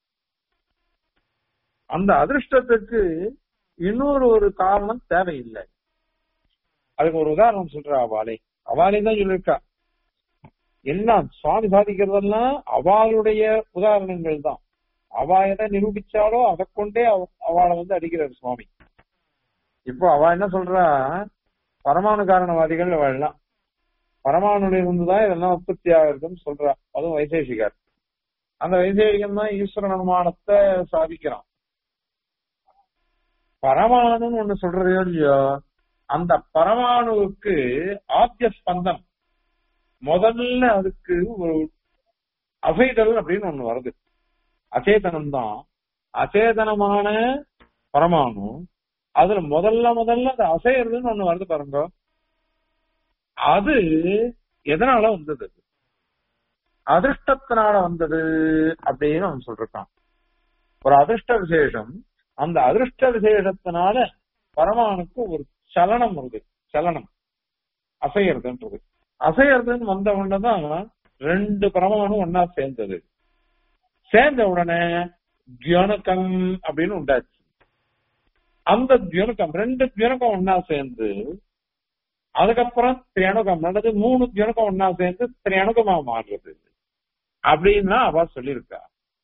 A: அந்த அதிருஷ்டத்துக்கு இன்னொரு ஒரு காரணம் தேவையில்லை அதுக்கு ஒரு உதாரணம் சொல்ற அவாளே அவாளே தான் சொல்லியிருக்கா எல்லாம் சுவாமி சாதிக்கிறதெல்லாம் அவளுடைய உதாரணங்கள் தான் அவ எதை நிரூபிச்சாலோ அதை கொண்டே அவளை வந்து அடிக்கிறார் சுவாமி இப்போ அவ என்ன சொல்றா பரமாணு காரணவாதிகள் அவள்லாம் பரமாணுல இருந்துதான் இதெல்லாம் உற்பத்தி ஆகுதுன்னு சொல்றா அதுவும் வைசேஷிகர் அந்த வைசேஷிகன் தான் ஈஸ்வரன் அனுமானத்தை சாதிக்கிறான் பரமாணுன்னு ஒண்ணு சொல்றதோ இல்லையோ அந்த பரமாணுவுக்கு ஆத்திய ஸ்பந்தம் முதல்ல அதுக்கு ஒரு அசைதல் அப்படின்னு ஒண்ணு வருது அச்சேதனம் தான் அச்சேதனமான பரமாணு அதுல முதல்ல முதல்ல அது அசைறதுன்னு ஒண்ணு வருது பாருங்க அது எதனால வந்தது அதிர்ஷ்டத்தினால வந்தது அப்படின்னு அவன் சொல்றான் ஒரு அதிர்ஷ்ட விசேஷம் அந்த அதிர்ஷ்ட விசேஷத்தினால பரமானுக்கு ஒரு சலனம் வருது சலனம் அசையறதுன்றது அசையறதுன்னு வந்த உடனே தான் ரெண்டு பரமாணு ஒன்னா சேர்ந்தது சேர்ந்த உடனே தியோனகம் அப்படின்னு உண்டாச்சு அந்த தியோனகம் ரெண்டு தியோனகம் ஒன்னா சேர்ந்து அதுக்கப்புறம் திரியணுகம் நடந்து மூணு தியோனகம் ஒன்னா சேர்ந்து திரியணுகமா மாறுறது அப்படின்னா அவ சொல்லியிருக்கா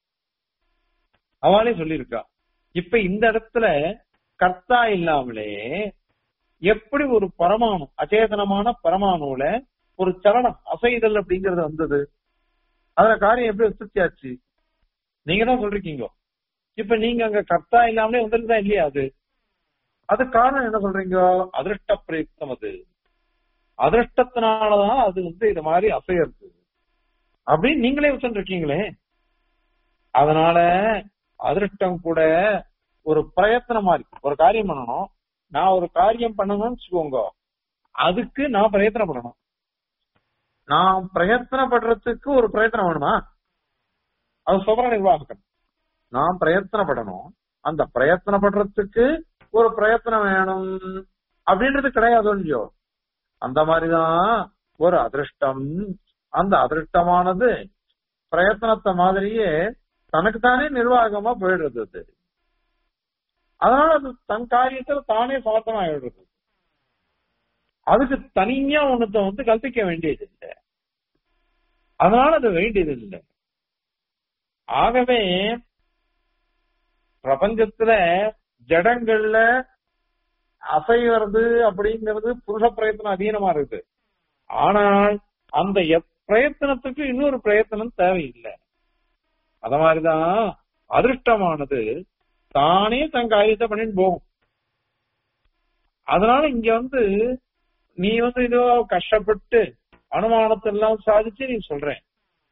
A: அவளே சொல்லியிருக்கா இப்ப இந்த இடத்துல கர்த்தா இல்லாமலே எப்படி ஒரு பரமாணு அச்சேதனமான பரமாணுல ஒரு சலனம் அசைதல் அப்படிங்கறது வந்தது அதுல காரியம் எப்படி விசிச்சாச்சு நீங்க தான் சொல்றீங்க இப்ப நீங்க அங்க கர்த்தா இல்லாமலே வந்துருந்தா இல்லையா அது அது காரணம் என்ன சொல்றீங்க அதிருஷ்ட பிரயுக்தம் அது அதிருஷ்டத்தினாலதான் அது வந்து இது மாதிரி அசையறது அப்படின்னு நீங்களே வச்சுருக்கீங்களே அதனால அதிருஷ்டம் கூட ஒரு பிரயத்தனம் மாதிரி ஒரு காரியம் பண்ணணும் நான் ஒரு காரியம் பண்ணணும்னு வச்சுக்கோங்க அதுக்கு நான் பிரயத்தனம் பண்ணணும் நான் பிரயத்தனப்படுறதுக்கு ஒரு பிரயத்தனம் வேணுமா அது சுபர நிர்வாகம் நான் பிரயத்தனப்படணும் அந்த பிரயத்தனப்படுறதுக்கு ஒரு பிரயத்தனம் வேணும் அப்படின்றது கிடையாது இல்லையோ அந்த மாதிரிதான் ஒரு அதிருஷ்டம் அந்த அதிருஷ்டமானது பிரயத்தனத்தை மாதிரியே தனக்கு தானே நிர்வாகமா போயிடுறது அது அதனால அது தன் காரியத்துல தானே சமர்த்தமாயிடுறது அதுக்கு தனியா ஒண்ணுத்த வந்து கல்பிக்க வேண்டியது இல்லை அதனால அது வேண்டியது இல்லை ஆகவே பிரபஞ்சத்துல ஜடங்கள்ல அசைவது அப்படிங்கிறது புருஷ பிரயத்தனம் அதீனமா இருக்குது ஆனால் அந்த பிரயத்தனத்துக்கு இன்னொரு பிரயத்தனம் தேவையில்லை அத மாதிரிதான் அதிருஷ்டமானது தானே தன் காரியத்தை பண்ணிட்டு போகும் அதனால இங்க வந்து நீ வந்து இதோ கஷ்டப்பட்டு அனுமானத்தை எல்லாம் சாதிச்சு நீ சொல்றேன்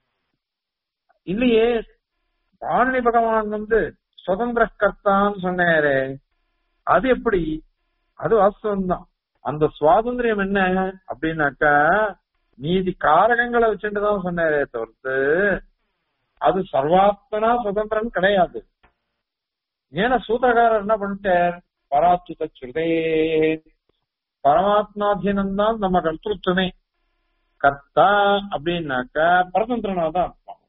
A: இல்லையே வாணி பகவான் வந்து சுதந்திர கர்த்தான்னு சொன்னாரே அது எப்படி அது வாஸ்தவம் தான் அந்த சுவாதந்திரம் என்ன அப்படின்னாக்கா நீதி காரகங்களை வச்சுட்டு தான் சொன்னாரே தவிர்த்து அது சர்வாத்மனா சுதந்திரம் கிடையாது ஏன்னா சூத்திரகாரர் என்ன பண்ணிட்டார் பராச்சுத சுதே பரமாத்மாதீனம் தான் நம்ம கர்த்தத்துவமே கர்த்தா அப்படின்னாக்கா பரதந்திரனா தான் இருப்பான்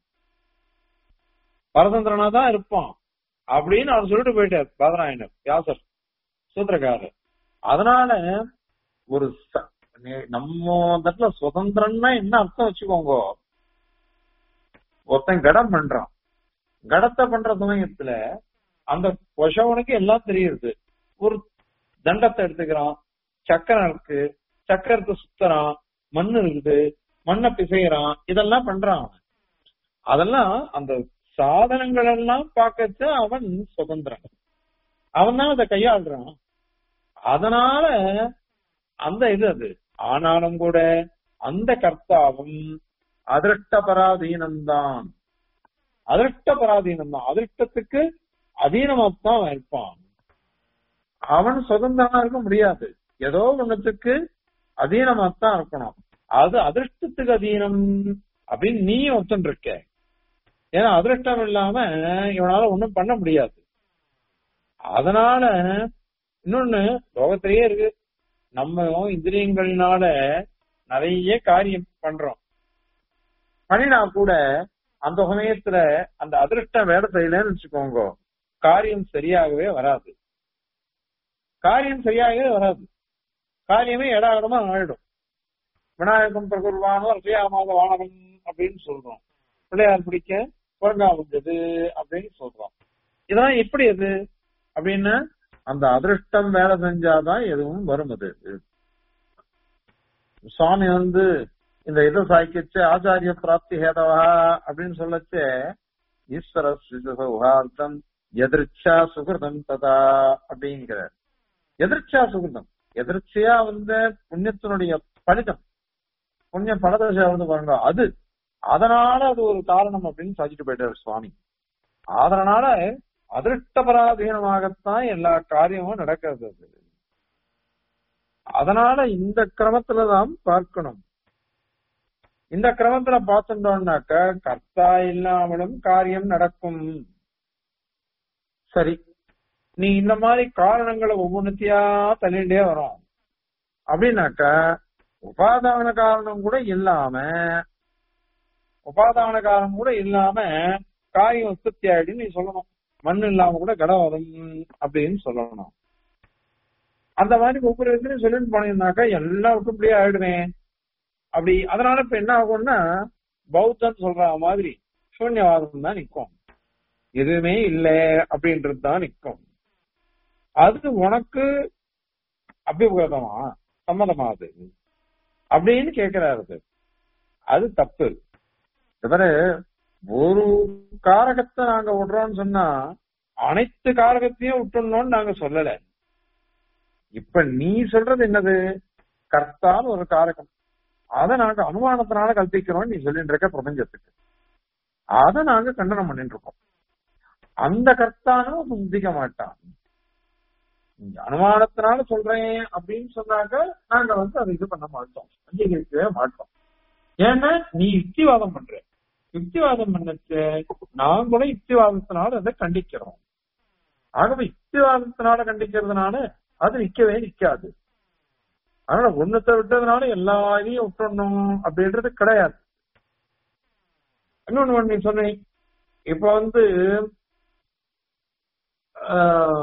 A: பரதந்திரனா தான் இருப்பான் அப்படின்னு அவர் சொல்லிட்டு போயிட்டார் பாதராயணர் வியாசர் சூத்திரக்காரர் அதனால ஒரு நம்ம இடத்துல சுதந்திரம்னா என்ன அர்த்தம் வச்சுக்கோங்க ஒருத்தன் கடம் பண்றான் கடத்தை பண்ற சமயத்துல அந்த கொஷவனுக்கு எல்லாம் தெரியுது ஒரு தண்டத்தை எடுத்துக்கிறான் சக்கரம் இருக்கு சக்கரத்தை சுத்துறான் மண் இருக்குது மண்ணை பிசைகிறான் இதெல்லாம் பண்றான் அதெல்லாம் அந்த சாதனங்கள் எல்லாம் பார்க்கச்சு அவன் சுதந்திரன் அவன் தான் அதை கையாளுறான் அதனால அந்த இது அது ஆனாலும் கூட அந்த கர்த்தாவும் அதிருஷ்ட பராதீனம்தான் அதிருஷ்ட பராதீனம் தான் அதிருஷ்டத்துக்கு அதீனமாத்தான் இருப்பான் அவன் சுதந்திரமா இருக்க முடியாது ஏதோ ஒண்ணுத்துக்கு அதீனமாத்தான் இருக்கணும் அது அதிருஷ்டத்துக்கு அதீனம் அப்படின்னு நீ ஒத்துன்னு இருக்க ஏன்னா அதிருஷ்டம் இல்லாம இவனால ஒண்ணும் பண்ண முடியாது அதனால இன்னொன்னு லோகத்திலேயே இருக்கு நம்ம இந்திரியங்கள்னால நிறைய காரியம் பண்றோம் பண்ணினா கூட அந்த சமயத்துல அந்த அதிருஷ்டம் வேலை செய்யலன்னு வச்சுக்கோங்க காரியம் சரியாகவே வராது காரியம் சரியாகவே வராது காரியமே எடாகடமா ஆயிடும் விநாயகம் பிரகுர்வானோ ரசியாமாத வானகம் அப்படின்னு சொல்றோம் பிள்ளையார் பிடிக்க குரங்கா வந்தது அப்படின்னு சொல்றோம் இதெல்லாம் எப்படி அது அப்படின்னு அந்த அதிருஷ்டம் வேலை செஞ்சாதான் எதுவும் வரும் அது சுவாமி வந்து இந்த இதை சாய்க்கிச்சு ஆச்சாரிய பிராப்தி ஹேதவா அப்படின்னு சொல்லச்சு ஈஸ்வர சௌஹார்த்தம் எதிர்ச்சா சுகிருதம் ததா அப்படிங்கிற எதிர்ச்சா சுகிருதம் எதிர்ச்சியா வந்த புண்ணியத்தினுடைய பலிதம் புண்ணிய பலதசை வந்து பாருங்க அது அதனால அது ஒரு காரணம் அப்படின்னு சாதிச்சுட்டு போயிட்டாரு சுவாமி அதனால அதிருஷ்டபராதீனமாகத்தான் எல்லா காரியமும் நடக்கிறது அது. அதனால இந்த கிரமத்துலதான் பார்க்கணும் இந்த கிரமத்துல பார்த்துட்டோம்னாக்க கர்த்தா இல்லாமலும் காரியம் நடக்கும் சரி நீ இந்த மாதிரி காரணங்களை ஒவ்வொன்றுத்தியா தள்ளிட்டே வரும் அப்படின்னாக்க உபாதான காரணம் கூட இல்லாம உபாதான காரணம் கூட இல்லாம காரியம் உற்பத்தி ஆயிடுன்னு நீ சொல்லணும் மண் இல்லாம கூட கடம் வரும் அப்படின்னு சொல்லணும் அந்த மாதிரி ஒவ்வொரு இதுலையும் சொல்லிட்டு போனீங்கன்னாக்கா எல்லாருக்கும் இப்படியே ஆயிடுமே அப்படி அதனால இப்ப என்ன ஆகும்னா பௌத்தம் சொல்ற மாதிரி சூன்யவாதம் தான் நிக்கும் எதுவுமே இல்லை அப்படின்றது தான் நிக்கும் அது உனக்கு அபிபகதமா சம்மதமாது அப்படின்னு கேட்கிறாரு அது. அது தப்பு இவரு ஒரு காரகத்தை நாங்க விடுறோம்னு சொன்னா அனைத்து காரகத்தையும் விட்டுணும்னு நாங்க சொல்லல இப்ப நீ சொல்றது என்னது கர்த்தான்னு ஒரு காரகம் அதை நாங்க அனுமானத்தினால கல்பிக்கிறோம் நீ சொல்லிட்டு இருக்க பிரபஞ்சத்துக்கு அதை நாங்க கண்டனம் பண்ணிட்டு இருக்கோம் அந்த கர்த்தானும் சிந்திக்க மாட்டான் நீங்க அனுமானத்தினால சொல்றேன் அப்படின்னு சொன்னாக்க நாங்க வந்து அதை இது பண்ண மாட்டோம் அங்கீகரிக்கவே மாட்டோம் ஏன்னா நீ யுக்திவாதம் பண்ற யுக்திவாதம் பண்ணச்சு நான் கூட யுக்திவாதத்தினால அதை கண்டிக்கிறோம் ஆகவே யுக்திவாதத்தினால கண்டிக்கிறதுனால அது நிக்கவே நிக்காது அதனால ஒன்னத்தை விட்டதுனால எல்லா இதையும் விட்டுறணும் அப்படின்றது கிடையாது இன்னொன்னு ஒண்ணு நீ சொன்னேன் இப்ப வந்து ஆஹ்,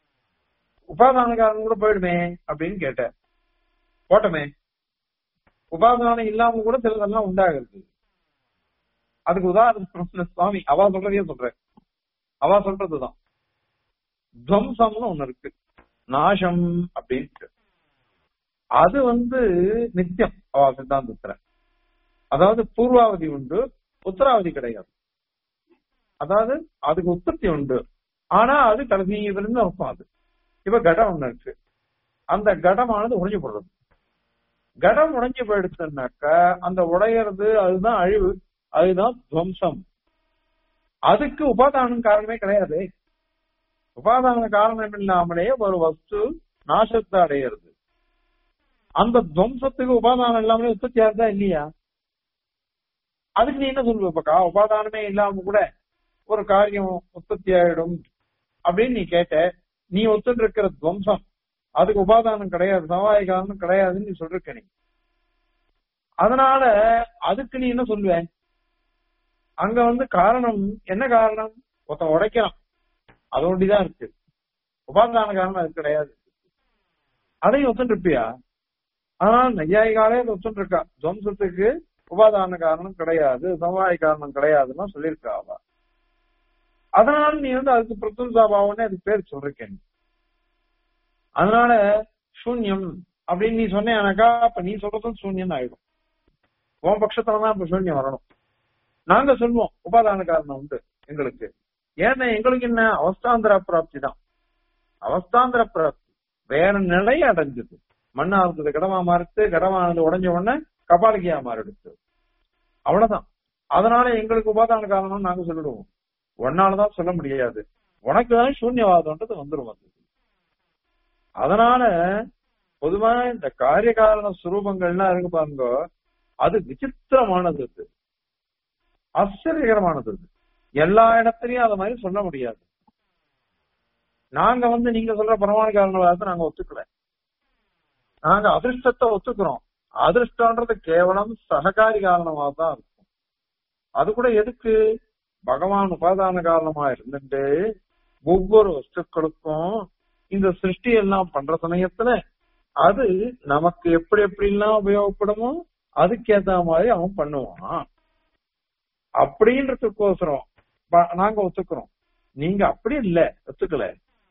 A: உபாதான காரணம் கூட போயிடுமே அப்படின்னு கேட்ட போட்டமே உபாதானம் இல்லாம கூட சிலதெல்லாம் உண்டாகுது அதுக்கு உதாரணம் சுவாமி அவா சொல்றதையே சொல்றேன் அவா சொல்றதுதான் துவம்சம்னு ஒண்ணு இருக்கு நாசம் அப்படின்ட்டு அது வந்து நித்தியம் அவா சித்தாந்தத்துல அதாவது பூர்வாவதி உண்டு உத்தராவதி கிடையாது அதாவது அதுக்கு உற்பத்தி உண்டு ஆனா அது கடைசி இருந்து இருக்கும் அது இப்ப கடம் ஒண்ணு இருக்கு அந்த கடமானது உடைஞ்சு போடுறது கடம் உடைஞ்சு போயிடுச்சுன்னாக்க அந்த உடையறது அதுதான் அழிவு அதுதான் துவம்சம் அதுக்கு உபாதானம் காரணமே கிடையாது உபாதான காரணம் இல்லாமலே ஒரு வஸ்து நாசத்தை அடையிறது அந்த துவம்சத்துக்கு உபாதானம் இல்லாமலே உற்பத்தி ஆகுதா இல்லையா அதுக்கு நீ என்ன சொல்லுவ இப்ப கா- உபாதானமே இல்லாம கூட ஒரு காரியம் உற்பத்தி ஆயிடும் அப்படின்னு நீ கேட்ட நீ ஒத்துட்டு இருக்கிற துவம்சம் அதுக்கு உபாதானம் கிடையாது சவாய காரணம் கிடையாதுன்னு நீ சொல்லிருக்க நீ அதனால அதுக்கு நீ என்ன சொல்லுவ அங்க வந்து காரணம் என்ன காரணம் ஒருத்தன் உடைக்கிறான் அது ஒண்டிதான் இருக்கு உபாதான காரணம் அது கிடையாது அதையும் ஒத்துட்டு இருப்பியா அதனால நையாயிகாலே அதை ஒத்துட்டு இருக்கா துவம்சத்துக்கு உபாதான காரணம் கிடையாது சவாய காரணம் கிடையாதுன்னா சொல்லியிருக்கா அவ அதனால நீ வந்து அதுக்கு பிரத்யுசாபாவம்னு அதுக்கு பேர் சொல்றேன் அதனால சூன்யம் அப்படின்னு நீ சொன்னேனாக்கா அப்ப நீ சொல்றதும் சூன்யம் ஆயிடும் உன் பட்சத்துலதான் இப்ப சூன்யம் வரணும் நாங்க சொல்லுவோம் உபாதான காரணம் உண்டு எங்களுக்கு ஏன்னா எங்களுக்கு என்ன அவஸ்தாந்திர பிராப்தி தான் அவஸ்தாந்திர பிராப்தி வேற நிலை அடைஞ்சது மண்ணா இருந்தது கடமா மாறிட்டு கடமானது உடைஞ்ச உடனே கபாலிகையா மாறிடுச்சு அவ்வளவுதான் அதனால எங்களுக்கு உபாதான காரணம் நாங்க சொல்லிடுவோம் உன்னாலதான் சொல்ல முடியாது உனக்கு தான் சூன்யவாதம்ன்றது வந்துரும் அது அதனால பொதுவா இந்த காரிய காரண சுரூபங்கள்லாம் இருக்கு பாருங்க அது விசித்திரமானது அது ஆச்சரியகரமானது அது எல்லா இடத்துலயும் அத மாதிரி சொல்ல முடியாது நாங்க வந்து நீங்க சொல்ற பரமாண காரணவாதத்தை நாங்க ஒத்துக்கல நாங்க அதிர்ஷ்டத்தை ஒத்துக்கிறோம் அதிர்ஷ்டம்ன்றது கேவலம் சககாரி காரணமா தான் இருக்கும் அது கூட எதுக்கு பகவான் உபாதான காரணமா இருந்துட்டு ஒவ்வொரு வஸ்துக்களுக்கும் இந்த சிருஷ்டி எல்லாம் பண்ற சமயத்துல அது நமக்கு எப்படி எப்படி எல்லாம் உபயோகப்படுமோ அதுக்கேத்த மாதிரி அவன் பண்ணுவான் அப்படின்றதுக்கோசரம் ப- நாங்க ஒத்துக்கிறோம் நீங்க அப்படி இல்ல ஒத்துக்கல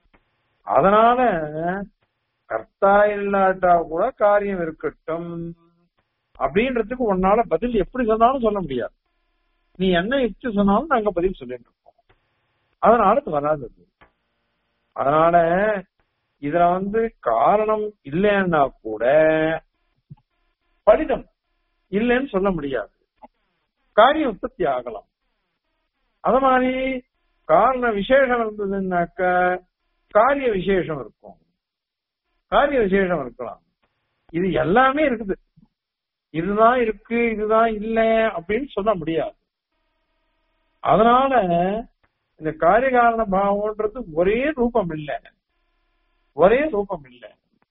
A: அதனால கர்த்தா இல்லாட்டா கூட காரியம் இருக்கட்டும் அப்படின்றதுக்கு உன்னால பதில் எப்படி சொன்னாலும் சொல்ல முடியாது நீ என்ன யுக்தி சொன்னாலும் நாங்க பதில் சொல்லிட்டு இருக்கோம் அதனால அது வராது அது. அதனால இதுல வந்து காரணம் இல்லைன்னா கூட பலிதம் இல்லைன்னு சொல்ல முடியாது காரியம் உற்பத்தி ஆகலாம் அத மாதிரி காரண விசேஷம் இருந்ததுன்னாக்க காரிய விசேஷம் இருக்கும் காரிய விசேஷம் இருக்கலாம் இது எல்லாமே இருக்குது இதுதான் இருக்கு இதுதான் இல்ல அப்படின்னு சொல்ல முடியாது அதனால இந்த காரிய காரண பாவம்ன்றது ஒரே ரூபம் இல்ல ஒரே ரூபம் இல்ல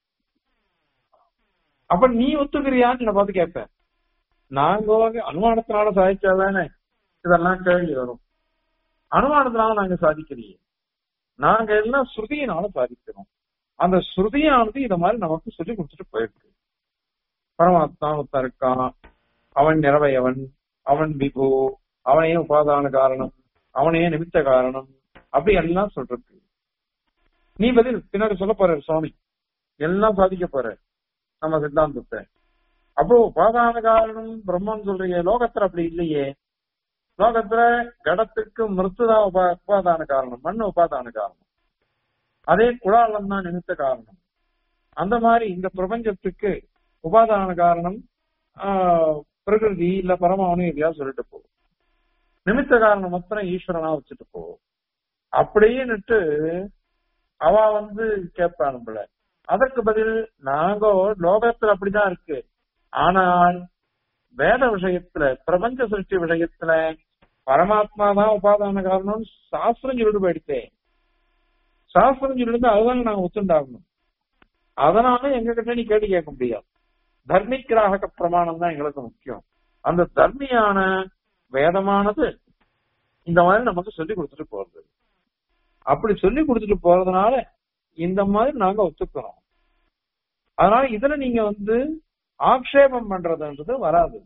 A: அப்ப நீ ஒத்துக்கிறியான்னு என்ன பார்த்து கேட்பேன் நாங்க வந்து அனுமானத்தினால சாதிச்சாதானே இதெல்லாம் கேள்வி வரும் அனுமானத்தினால நாங்க சாதிக்கலையே நாங்க எல்லாம் ஸ்ருதியினால சாதிக்கிறோம் அந்த ஸ்ருதியானது இத மாதிரி நமக்கு சொல்லி கொடுத்துட்டு போயிருக்கு பரமாத்மா ஒருத்தன் இருக்கான் அவன் நிறவையவன் அவன் விபு அவனே உபாதான காரணம் அவனே நிமித்த காரணம் அப்படி எல்லாம் சொல்றது நீ பதில் பின்னாடி சொல்ல போற சுவாமி எல்லாம் சாதிக்க போற நம்ம சித்தாந்தத்தை அப்போ உபாதான காரணம் பிரம்மன் சொல்றீங்க லோகத்துல அப்படி இல்லையே லோகத்துல கடத்துக்கு மிருத்துதான் உபா உபாதான காரணம் மண் உபாதான காரணம் அதே குழாலம் தான் நிமித்த காரணம் அந்த மாதிரி இந்த பிரபஞ்சத்துக்கு உபாதான காரணம் ஆஹ், பிரகிருதி இல்ல பரமானு எதையா சொல்லிட்டு போ நிமித்த காரணம் மாத்திரம் ஈஸ்வரனா வச்சுட்டு போ அப்படின்னுட்டு அவ வந்து கேட்பா நம்மள அதற்கு பதில் நாங்க லோகத்துல அப்படிதான் இருக்கு ஆனால் வேத விஷயத்துல பிரபஞ்ச சிருஷ்டி விஷயத்துல பரமாத்மா தான் உபாதான காரணம் சாஸ்திரம் சொல்லிட்டு போயிடுச்சேன் சாஸ்திரம் சொல்லிட்டு அதுதான் நாங்க ஒத்துண்டாகணும் அதனால எங்க கிட்ட நீ கேள்வி கேட்க முடியாது தர்மிகிராக பிரமாணம் தான் எங்களுக்கு முக்கியம் அந்த தர்மியான வேதமானது இந்த மாதிரி நமக்கு சொல்லி கொடுத்துட்டு போறது அப்படி சொல்லி கொடுத்துட்டு போறதுனால இந்த மாதிரி நாங்க ஒத்துக்கிறோம் அதனால இதுல நீங்க வந்து ஆக்ஷேபம் பண்றதுன்றது வராது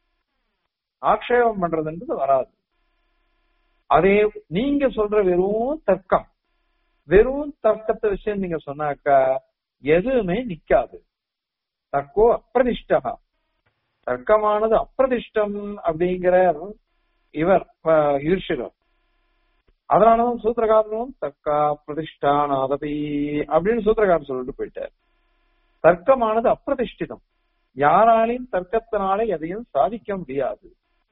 A: ஆக்ஷேபம் பண்றதுன்றது வராது அதே நீங்க சொல்ற வெறும் தர்க்கம் வெறும் தர்க்கத்தை விஷயம் நீங்க சொன்னாக்கா எதுவுமே நிக்காது தர்க்கோ அப்பிரதிஷ்டா தர்க்கமானது அப்பிரதிஷ்டம் அப்படிங்கிற இவர் அஹ், யுதிஷ்டிரர் அதனாலதான் சூத்திரகாரனும் தர்க்கா பிரதிஷ்டானாதபி அப்படின்னு சூத்திரகாரன் சொல்லிட்டு போயிட்டார் தர்க்கமானது அப்பிரதிஷ்டிதம் யாராலையும் தர்க்கத்தினால எதையும் சாதிக்க முடியாது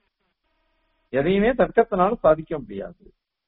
A: எதையுமே தர்க்கத்தினால சாதிக்க முடியாது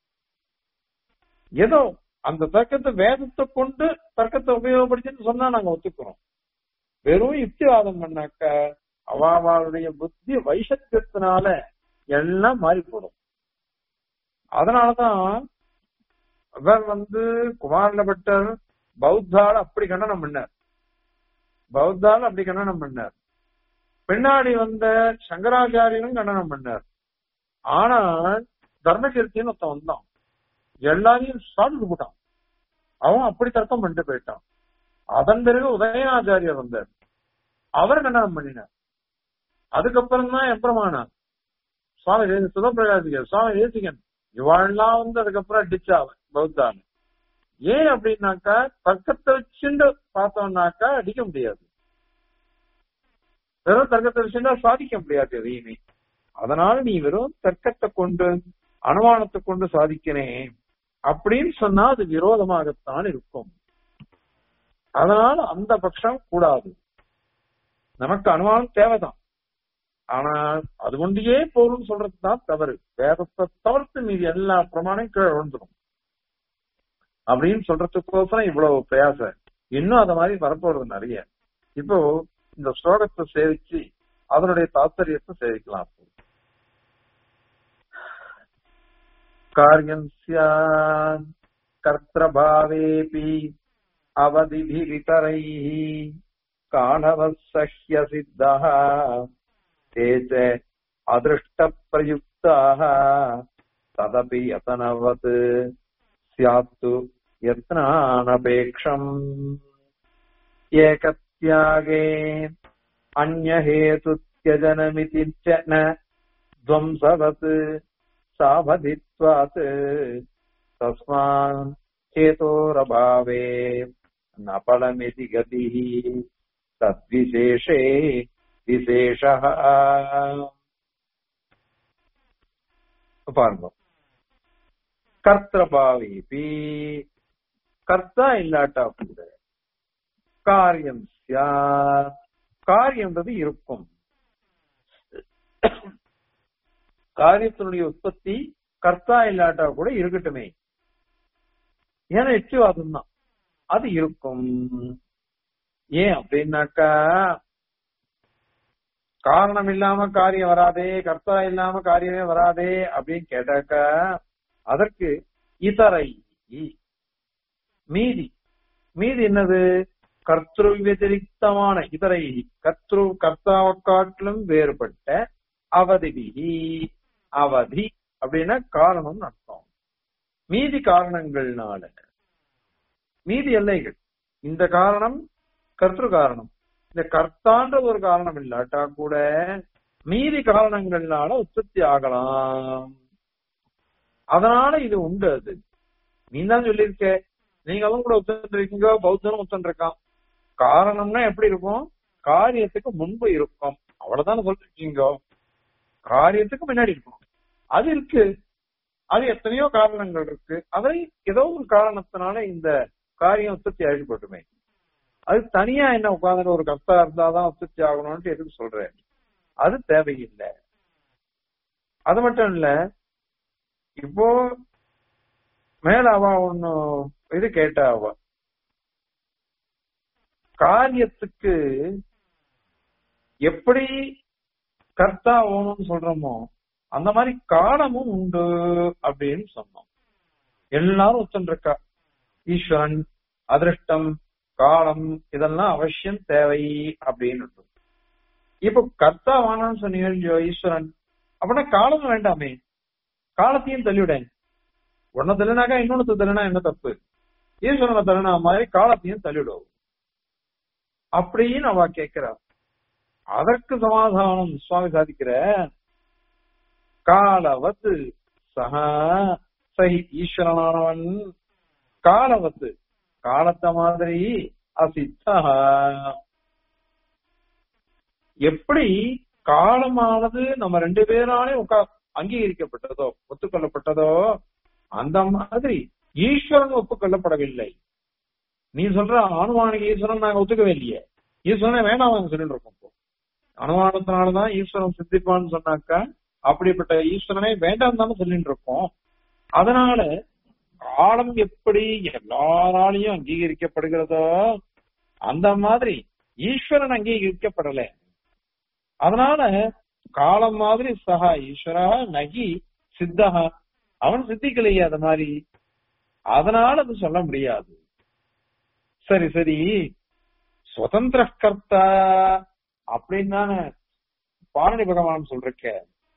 A: ஏதோ அந்த தர்க்கத்தை வேதத்தை கொண்டு தர்க்கத்தை உபயோகப்படுத்தின்னு சொன்னா நாங்க ஒத்துக்கிறோம் வெறும் யுக்திவாதம் பண்ணாக்க அவாவாளுடைய புத்தி வைசத்தியத்தினால எல்லாம் மாறி போடும் அதனாலதான் அவர் வந்து குமாரல பட்டர் பௌத்தால அப்படி கண்டனம் பண்ணார் பௌத்தால அப்படி கண்டனம் பண்ணார் பின்னாடி வந்த சங்கராச்சாரியனும் கண்டனம் பண்ணார் ஆனால் தர்மகீர்த்தின்னு ஒருத்தன் வந்தான் எல்லாரையும் சாப்பிட்டு போட்டான் அவன் அப்படி தர்க்கம் பண்ணிட்டு போயிட்டான் அதன் பிறகு உதயநாச்சாரியர் வந்தார் அவர் கண்டனம் பண்ணினார் அதுக்கப்புறம் தான் எப்பிரமானார் சுவாமி தேசி- சுதப்பிரகாசிகர் சுவாமி தேசிகன் இவாள்லாம் வந்து அதுக்கப்புறம் அடிச்சா பௌத்தான ஏன் அப்படின்னாக்கா தர்க்கத்தை வச்சுட்டு பார்த்தோம்னாக்கா அடிக்க முடியாது வெறும் தர்க்கத்தை வச்சுட்டா சாதிக்க முடியாது எதையுமே அதனால நீ வெறும் தர்க்கத்தை கொண்டு அனுமானத்தை கொண்டு சாதிக்கிறேன் அப்படின்னு சொன்னா அது விரோதமாகத்தான் இருக்கும் அதனால அந்த பட்சம் கூடாது நமக்கு அனுமானம் தேவைதான் ஆனால் அது ஒன்றியே போரும் சொல்றது தான் தவறு வேதத்தை தவிர்த்து மீதி எல்லா பிரமாணம் கீழே விழுந்துடும் அப்படின்னு சொல்றதுக்கோசரம் இவ்வளவு பிரயாச இன்னும் அத மாதிரி வரப்போறது நிறைய இப்போ இந்த ஸ்லோகத்தை சேவிச்சு அதனுடைய தாத்பரியத்தை சேவிக்கலாம் காரியம் சியான் கர்த்தபாவேபி அவதிபிரிதரைः காணவः सह्य सिद्धः ते च अदृष्टप्रयुक्ताः तदपि यतनवत् स्यात्तु यत्नानपेक्षम् एकत्यागे अन्यहेतुत्यजनमिति च न ध्वंसवत् सावधित्वात् तस्मान् हेतोरभावे न फलमिति गतिः तद्विशेषे விசேஷः பாருங்க கர்த்தபாவேபி கர்த்தா இல்லாட்டா கூட காரியம் சியாத். காரியம்ன்றது இருக்கும் காரியத்தினுடைய உற்பத்தி கர்த்தா இல்லாட்டா கூட இருக்கட்டுமே ஏன்னா யுக்திவாதம் தான் அது இருக்கும் ஏன் அப்படின்னாக்கா காரணம் இல்லாம காரியம் வராதே கர்த்தா இல்லாம காரியமே வராதே அப்படின்னு கேட்டாக்கா அதற்கு இதரை மீதி மீதி என்னது கர்த்திரு வதிரிக்தமான இதரை கர்த்திரு கர்த்தாவை காட்டிலும் வேறுபட்ட அவதிவிதி அவதி அப்படின்னா காரணம் அர்த்தம் மீதி காரணங்கள்னால மீதி எல்லைகள் இந்த காரணம் கர்த்திரு காரணம் இந்த கர்த்தான்ற ஒரு காரணம் இல்லாட்டா கூட மீதி காரணங்கள்னால உற்பத்தி ஆகலாம் அதனால இது உண்டு அது நீ தான் சொல்லியிருக்க நீங்களும் கூட ஒத்துட்டு இருக்கீங்க பௌத்தனும் ஒத்துட்டு இருக்கான் காரணம்னா எப்படி இருக்கும் காரியத்துக்கு முன்பு இருக்கும் அவ்வளவுதானே சொல்லிருக்கீங்க காரியத்துக்கு முன்னாடி இருக்கும் அது இருக்கு அது எத்தனையோ காரணங்கள் இருக்கு அதை ஏதோ ஒரு காரணத்தினால இந்த காரியம் உற்பத்தி ஆகிப்பட்டுமே அது தனியா என்ன உட்கார்ந்து ஒரு கஷ்டா இருந்தாதான் உற்பத்தி ஆகணும்னு எதுக்கு சொல்றேன் அது தேவையில்லை அது மட்டும் இல்ல இப்போ மேல அவ ஒண்ணு இது கேட்டா அவ காரியத்துக்கு எப்படி கர்த்தா ஓணும்னு சொல்றோமோ அந்த மாதிரி காலமும் உண்டு அப்படின்னு சொன்னோம் எல்லாரும் ஒத்துருக்கா ஈஸ்வரன் அதிருஷ்டம் காலம் இதெல்லாம் அவசியம் தேவை அப்படின்னு இப்ப கர்த்தா வானான்னு சொன்னீங்க ஈஸ்வரன் அப்படின்னா காலம் வேண்டாமே காலத்தையும் தள்ளிவிடேன் ஒன்ன தள்ளினாக்கா இன்னொன்னு தள்ளினா என்ன தப்பு ஈஸ்வரனை தள்ளினா மாதிரி காலத்தையும் தள்ளிவிடும் அப்படின்னு அவ கேட்கிறா அதற்கு சமாதானம் சுவாமி சாதிக்கிற காலவத்து சக சஹி ஈஸ்வரனானவன் காலவத்து காலத்த மாதிரி அசித்தா எப்படி காலமானது நம்ம ரெண்டு பேராலே உட்கா அங்கீகரிக்கப்பட்டதோ ஒத்துக்கொள்ளப்பட்டதோ அந்த மாதிரி ஈஸ்வரன் ஒப்புக்கொள்ளப்படவில்லை நீ சொல்ற அனுமானிக ஈஸ்வரன் நாங்க ஒத்துக்கவே இல்லையே ஈஸ்வரனே வேணாம் நாங்க சொல்லிட்டு இருக்கோம் இப்போ அனுமானத்தினாலதான் ஈஸ்வரன் சித்திப்பான்னு சொன்னாக்கா அப்படிப்பட்ட ஈஸ்வரனை வேண்டாம் தானே சொல்லிட்டு இருக்கோம் அதனால காலம் எப்படி எல்லாராலையும் அங்கீகரிக்கப்படுகிறதோ அந்த மாதிரி ஈஸ்வரன் அங்கீகரிக்கப்படல அதனால காலம் மாதிரி சகா ஈஸ்வரா நகி சித்தகா அவன் சித்திக்கலையே அது மாதிரி அதனால அது சொல்ல முடியாது சரி சரி சுதந்திர கர்த்தா அப்படின்னு பாரணி பகவான் சொல்றக்க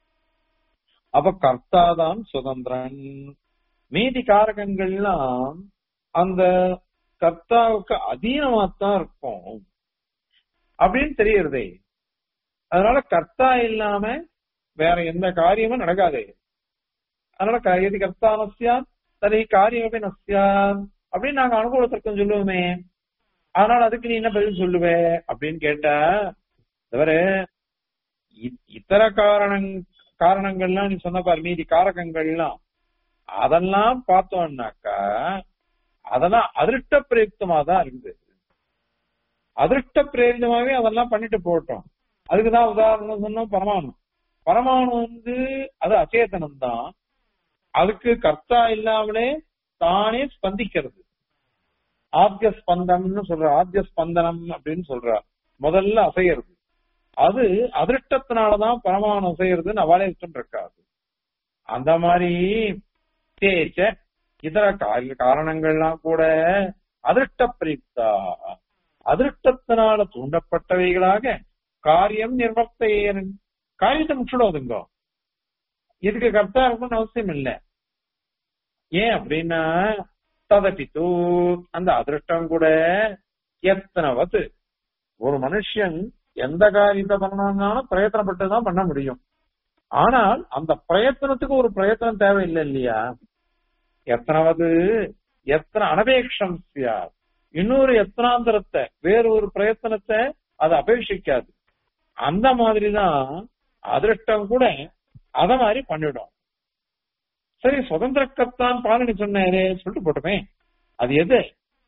A: அப்ப கர்த்தா தான் சுதந்திரன் மீதி காரகங்கள்லாம் அந்த கர்த்தாவுக்கு அதீனமாத்தான் இருக்கும் அப்படின்னு தெரியறதே அதனால கர்த்தா இல்லாம வேற எந்த காரியமும் நடக்காது அதனால எது கர்த்தா நசியா தனி காரியமே நசியா அப்படின்னு நாங்க அனுகூலத்திற்கும் சொல்லுவோமே அதனால அதுக்கு நீ என்ன பதில் சொல்லுவ அப்படின்னு கேட்டா தவிர இத்தர காரணங் காரணங்கள்லாம் நீ சொன்ன பாரு மீதி காரகங்கள்லாம் அதெல்லாம் பார்த்தோம்னாக்கா அதெல்லாம் அதிருஷ்ட பிரயுக்தமா தான் இருக்குது அதிருஷ்ட பிரயோஜனமாவே அதெல்லாம் பண்ணிட்டு போட்டோம் அதுக்குதான் உதாரணம் சொன்னோம் பரமாணு பரமாணு வந்து அது அச்சேதனம் தான் அதுக்கு கர்த்தா இல்லாமலே தானே ஸ்பந்திக்கிறது ஆத்திய ஸ்பந்தம்னு சொல்ற ஆத்திய ஸ்பந்தனம் அப்படின்னு சொல்ற முதல்ல அசைகிறது அது அதிருஷ்டத்தினாலதான் பரமாணு அசைகிறதுன்னு அவளே இருக்காது அந்த மாதிரி தேச்ச இதர காரிய காரணங்கள்லாம் கூட அதிருஷ்ட பிரயுக்தா அதிருஷ்டத்தினால தூண்டப்பட்டவைகளாக காரியம் நிர்வர்த்தையன் காரியத்தை முற்றிடுவதுங்க இதுக்கு கர்த்தா இருக்கணும்னு அவசியம் இல்லை ஏன் அப்படின்னா ததபித்து அந்த அதிருஷ்டம் கூட எத்தனவது ஒரு மனுஷன் எந்த காரியத்தை பண்ணணும்னாலும் பிரயத்தனப்பட்டுதான் பண்ண முடியும் ஆனால் அந்த பிரயத்தனத்துக்கு ஒரு பிரயத்தனம் தேவையில்லை இல்லையா எத்தனாவது எத்தனை அனபேட்சம் சியார் இன்னொரு எத்தனாந்தரத்தை வேற ஒரு பிரயத்தனத்தை அது அபேட்சிக்காது அந்த மாதிரிதான் அதிருஷ்டம் கூட அத மாதிரி பண்ணிடும் சரி சுதந்திர கத்தான் பாலனி சொன்னாரே சொல்லிட்டு போட்டுமே அது எது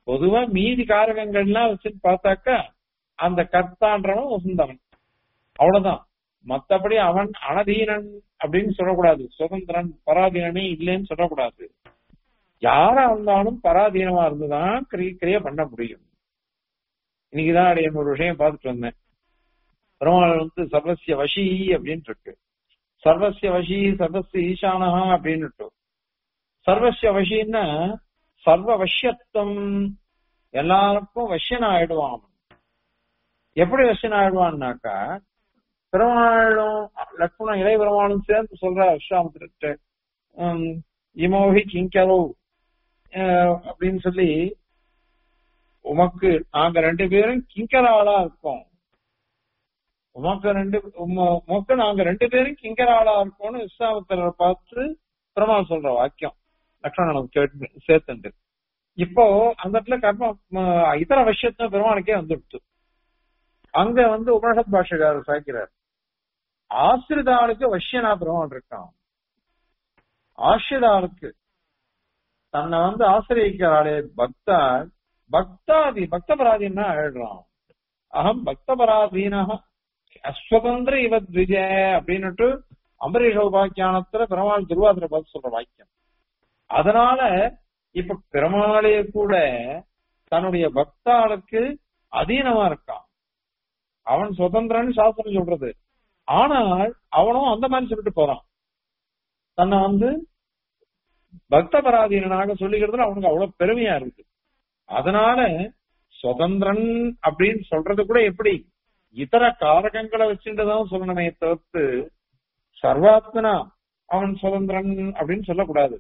A: பொதுவா மீதி காரகங்கள்லாம் வச்சு பார்த்தாக்கா அந்த கர்த்தான்றவன் வசந்தவன் அவ்வளவுதான் மத்தபடி அவன் அனதீனன் அப்படின்னு சொல்லக்கூடாது சுதந்திரன் பராதீனனே இல்லைன்னு சொல்லக்கூடாது யாரா இருந்தாலும் பராதீனமா இருந்துதான் கிரிய கிரியை பண்ண முடியும் இன்னைக்குதான் அடைய ஒரு விஷயம் பார்த்துட்டு வந்தேன் பெருமாள் வந்து சர்வசிய வசி அப்படின்னு இருக்கு சர்வசிய வசி சர்வசிய ஈசானஹா அப்படின்னு சர்வசிய வசின்னா சர்வ வசியத்துவம் எல்லாருக்கும் வசியன் ஆயிடுவான் அவன். எப்படி வசியன் ஆயிடுவான்னாக்கா பெருமாளும் லக்ஷ்மணன் இளைய பெருமாளும் சேர்ந்து சொல்ற விஸ்வாமித்திரட்டு இமோகி கிங்கரோ அஹ், அப்படின்னு சொல்லி உமக்கு நாங்க ரெண்டு பேரும் கிங்கராளா இருக்கோம் உமக்கு ரெண்டு உம- உமக்கு நாங்க ரெண்டு பேரும் கிங்கராளா இருக்கோம்னு விஸ்வாமித்திரரை பார்த்து பெருமாள் சொல்ற வாக்கியம் லக்ஷ்மணனுக்கு கேட்டு சேர்த்துண்டு இப்போ அந்த இடத்துல கர்ம ம- இதர விஷயத்த பெருமாளுக்கே வந்துடுச்சு அங்க வந்து உபனிஷத் பாஷகாரர் சாய்க்கிறார் ஆசிரிதாளுக்கு வஷ்யனா பெருமாள் இருக்கான் ஆசிரிதாளுக்கு தன்னை வந்து ஆசிரியக்கிறாளே பக்தா பக்தாதி பக்தபராதின்னா ஆயிடுறான் அகம் பக்தபராதீனா அஸ்வதந்திர இவ த்விஜ அப்படின்னுட்டு அம்பரீஷ உபாக்கியானத்துல பெருமாள் திருவாதிர பார்த்து சொல்ற வாக்கியம் அதனால இப்ப பெருமாளே கூட தன்னுடைய பக்தாளுக்கு அதீனமா இருக்கான் அவன் சுதந்திரன்னு சாஸ்திரம் சொல்றது ஆனால் அவனும் அந்த மாதிரி சொல்லிட்டு போறான் தன்னை வந்து பக்த பராதீனனாக சொல்லிக்கிறதுல அவனுக்கு அவ்வளவு பெருமையா இருக்கு அதனால சுதந்திரன் அப்படின்னு சொல்றது கூட எப்படி இதர காரகங்களை வச்சுட்டுதான் சொல்லணுமே தவிர்த்து சர்வாத்மனா அவன் சுதந்திரன் அப்படின்னு சொல்லக்கூடாது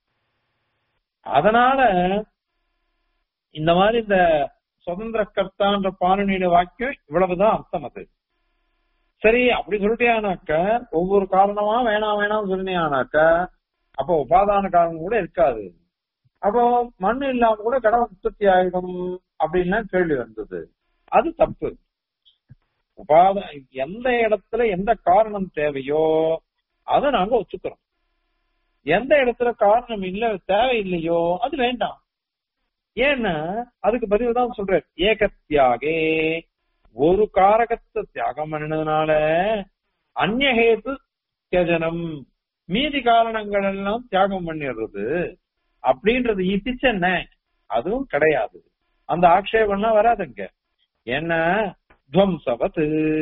A: அதனால இந்த மாதிரி இந்த சுதந்திர கர்த்தான்ற பாலனியோட வாக்கியம் இவ்வளவுதான் அர்த்தம் அது சரி அப்படி சொல்லிட்டேனாக்க ஒவ்வொரு காரணமா வேணாம் வேணாம் சொன்னியானாக்க அப்போ உபாதான காரணம் கூட இருக்காது அப்போ மண் இல்லாம கூட கடவுள் உற்பத்தி ஆயிடும் அப்படின்லாம் கேள்வி வந்தது அது தப்பு உபாத எந்த இடத்துல எந்த காரணம் தேவையோ அதை நாங்க ஒத்துக்கிறோம் எந்த இடத்துல காரணம் இல்ல தேவையில்லையோ அது வேண்டாம் ஏன்னா அதுக்கு பதில் தான் சொல்ற ஏகத்தியாகே ஒரு காரகத்தை தியாகம் பண்ணினதுனால அந்நகேது தியஜனம் மீதி காரணங்கள் எல்லாம் தியாகம் பண்ணிடுறது அப்படின்றது இத்திச்சு என்ன அதுவும் கிடையாது அந்த ஆக்ஷேபம்லாம் வராதுங்க ஏன்னா துவம்சவத்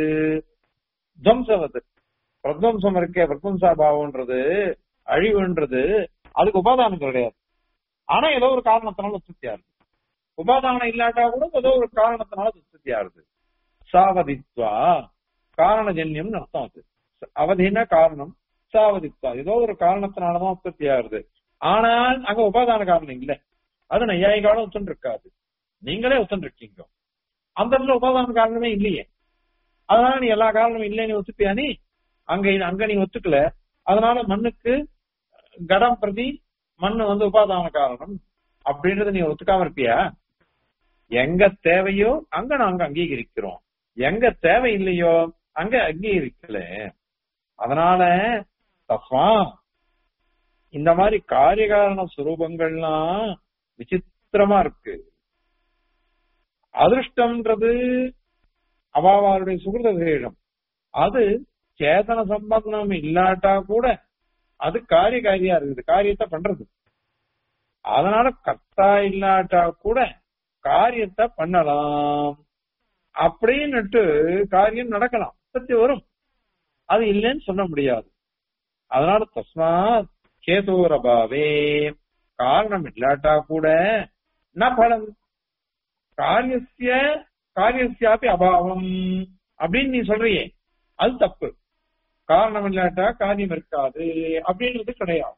A: துவம்சவத் பிரத்வம்சம் இருக்கே பிரத்வம்சா பாவம்ன்றது அழிவுன்றது அதுக்கு உபாதானம் கிடையாது ஆனா ஏதோ ஒரு காரணத்தினால உற்பத்தி ஆகுது உபாதானம் இல்லாட்டா கூட ஏதோ ஒரு காரணத்தினால உற்பத்தி ஆகுது சாவதித்வா காரணஜன்யம் அர்த்தம் அது அவதினா காரணம் சாவதித்வா ஏதோ ஒரு காரணத்தினாலதான் உற்பத்தி ஆகுது ஆனால் அங்க உபாதான காரணம் இல்ல அது நையாயிகாலும் ஒத்துன்னு இருக்காது நீங்களே ஒத்துன்னு இருக்கீங்க அந்த இடத்துல உபாதான காரணமே இல்லையே அதனால நீ எல்லா காரணமும் இல்லைன்னு ஒத்துப்பியா நீ அங்க அங்க நீ ஒத்துக்கல அதனால மண்ணுக்கு கடம் பிரதி மண்ணு வந்து உபாதான காரணம் அப்படின்றத நீ ஒத்துக்காம இருப்பியா எங்க தேவையோ அங்க நாங்க அங்கீகரிக்கிறோம் எங்க தேவை இல்லையோ அங்க அங்கீகரிக்கல அதனால தஸ்மா இந்த மாதிரி காரியகாரண சுரூபங்கள்லாம் விசித்திரமா இருக்கு அதிருஷ்டம்ன்றது அவாவாருடைய சுகிருத விசேஷம் அது சேதன சம்பந்தம் இல்லாட்டா கூட அது காரிய காரியா இருக்குது காரியத்தை பண்றது அதனால கர்த்தா இல்லாட்டா கூட காரியத்தை பண்ணலாம் அப்படின்னுட்டு காரியம் நடக்கலாம் சத்தி வரும் அது இல்லைன்னு சொல்ல முடியாது அதனால தஸ்மாத் கேதோரபாவே காரணம் இல்லாட்டா கூட ந பலம் காரியசிய காரியசியாப்பி அபாவம் அப்படின்னு நீ சொல்றியே அது தப்பு காரணம் இல்லாட்டா காரியம் இருக்காது அப்படின்றது கிடையாது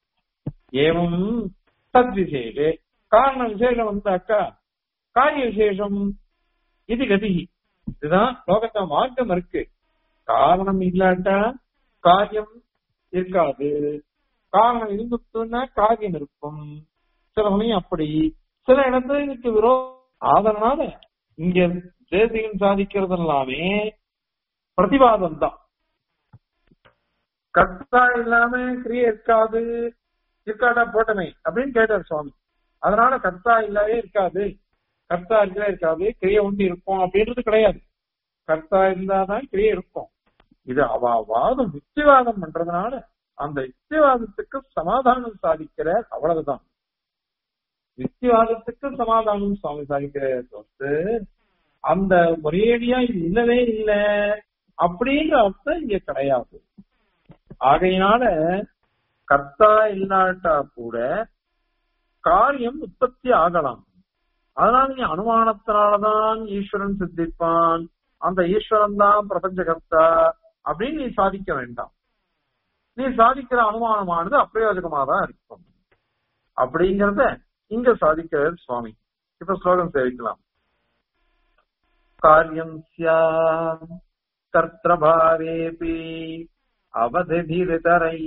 A: ஏவம் தத் விசேஷே காரண விசேஷம் வந்தாக்கா காரிய விசேஷம் இது கதி இதுதான் லோகத்த மார்க்கம் இருக்கு காரணம் இல்லாட்டா காரியம் இருக்காது காரணம் இருந்துட்டுன்னா காரியம் இருக்கும் சில சமயம் அப்படி சில இடத்துல இதுக்கு விரோ அதனால இங்க தேசியம் சாதிக்கிறது எல்லாமே பிரதிவாதம் தான் கர்த்தா இல்லாம கிரியை இருக்காது இருக்காட்டா போட்டமே அப்படின்னு கேட்டார் சுவாமி அதனால கர்த்தா இல்லவே இருக்காது கர்த்தா இருக்கவே இருக்காது கிரியை ஒன்று இருக்கும் அப்படின்றது கிடையாது கர்த்தா இருந்தாதான் கிரியை இருக்கும் இது அவ வாதம் யுக்திவாதம் பண்றதுனால அந்த யுக்திவாதத்துக்கு சமாதானம் சாதிக்கிறார் அவ்வளவுதான் யுக்திவாதத்துக்கு சமாதானம் சுவாமி சாதிக்கிறார் தவிர்த்து அந்த ஒரேடியா இது இல்லவே இல்லை அப்படின்ற அர்த்தம் இங்க கிடையாது ஆகையினால கர்த்தா இல்லாட்டா கூட காரியம் உற்பத்தி ஆகலாம் அதனால நீ அனுமானத்தினாலதான் ஈஸ்வரன் சித்திப்பான் அந்த ஈஸ்வரன் தான் பிரபஞ்ச கர்த்தா அப்படின்னு நீ சாதிக்க வேண்டாம் நீ சாதிக்கிற அனுமானமானது அப்பிரயோஜகமா தான் இருக்கும் அப்படிங்கறத இங்க சாதிக்கிறார் சுவாமி இப்ப ஸ்லோகம் சேவிக்கலாம் காரியம் சியாத் கர்த்தபாவேபி அவதிரிதரை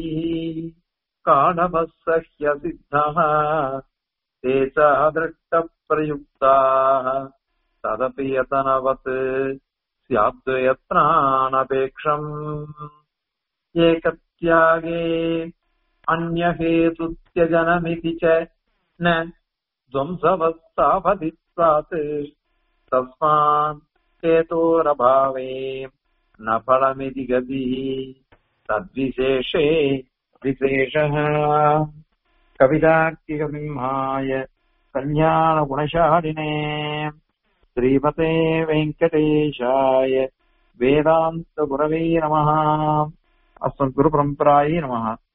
A: காணவசஹ்ய சித்தः ते च दृष्टप्रयुक्ताः तदपि यतनवत् स्यात् यत्नानपेक्षम् एकत्यागे अन्यहेतुत्यजनमिति च न ध्वंसवत्साभदित्वात् तस्मात् हेतोरभावे न फलमिति गतिः तद्विशेषे विशेषः कवितार्किकसिंहाय कल्याणगुणशालिने श्रीमते वेङ्कटेशाय वेदान्तगुरवे नमः अस्मद्गुरुपरम्परायै नमः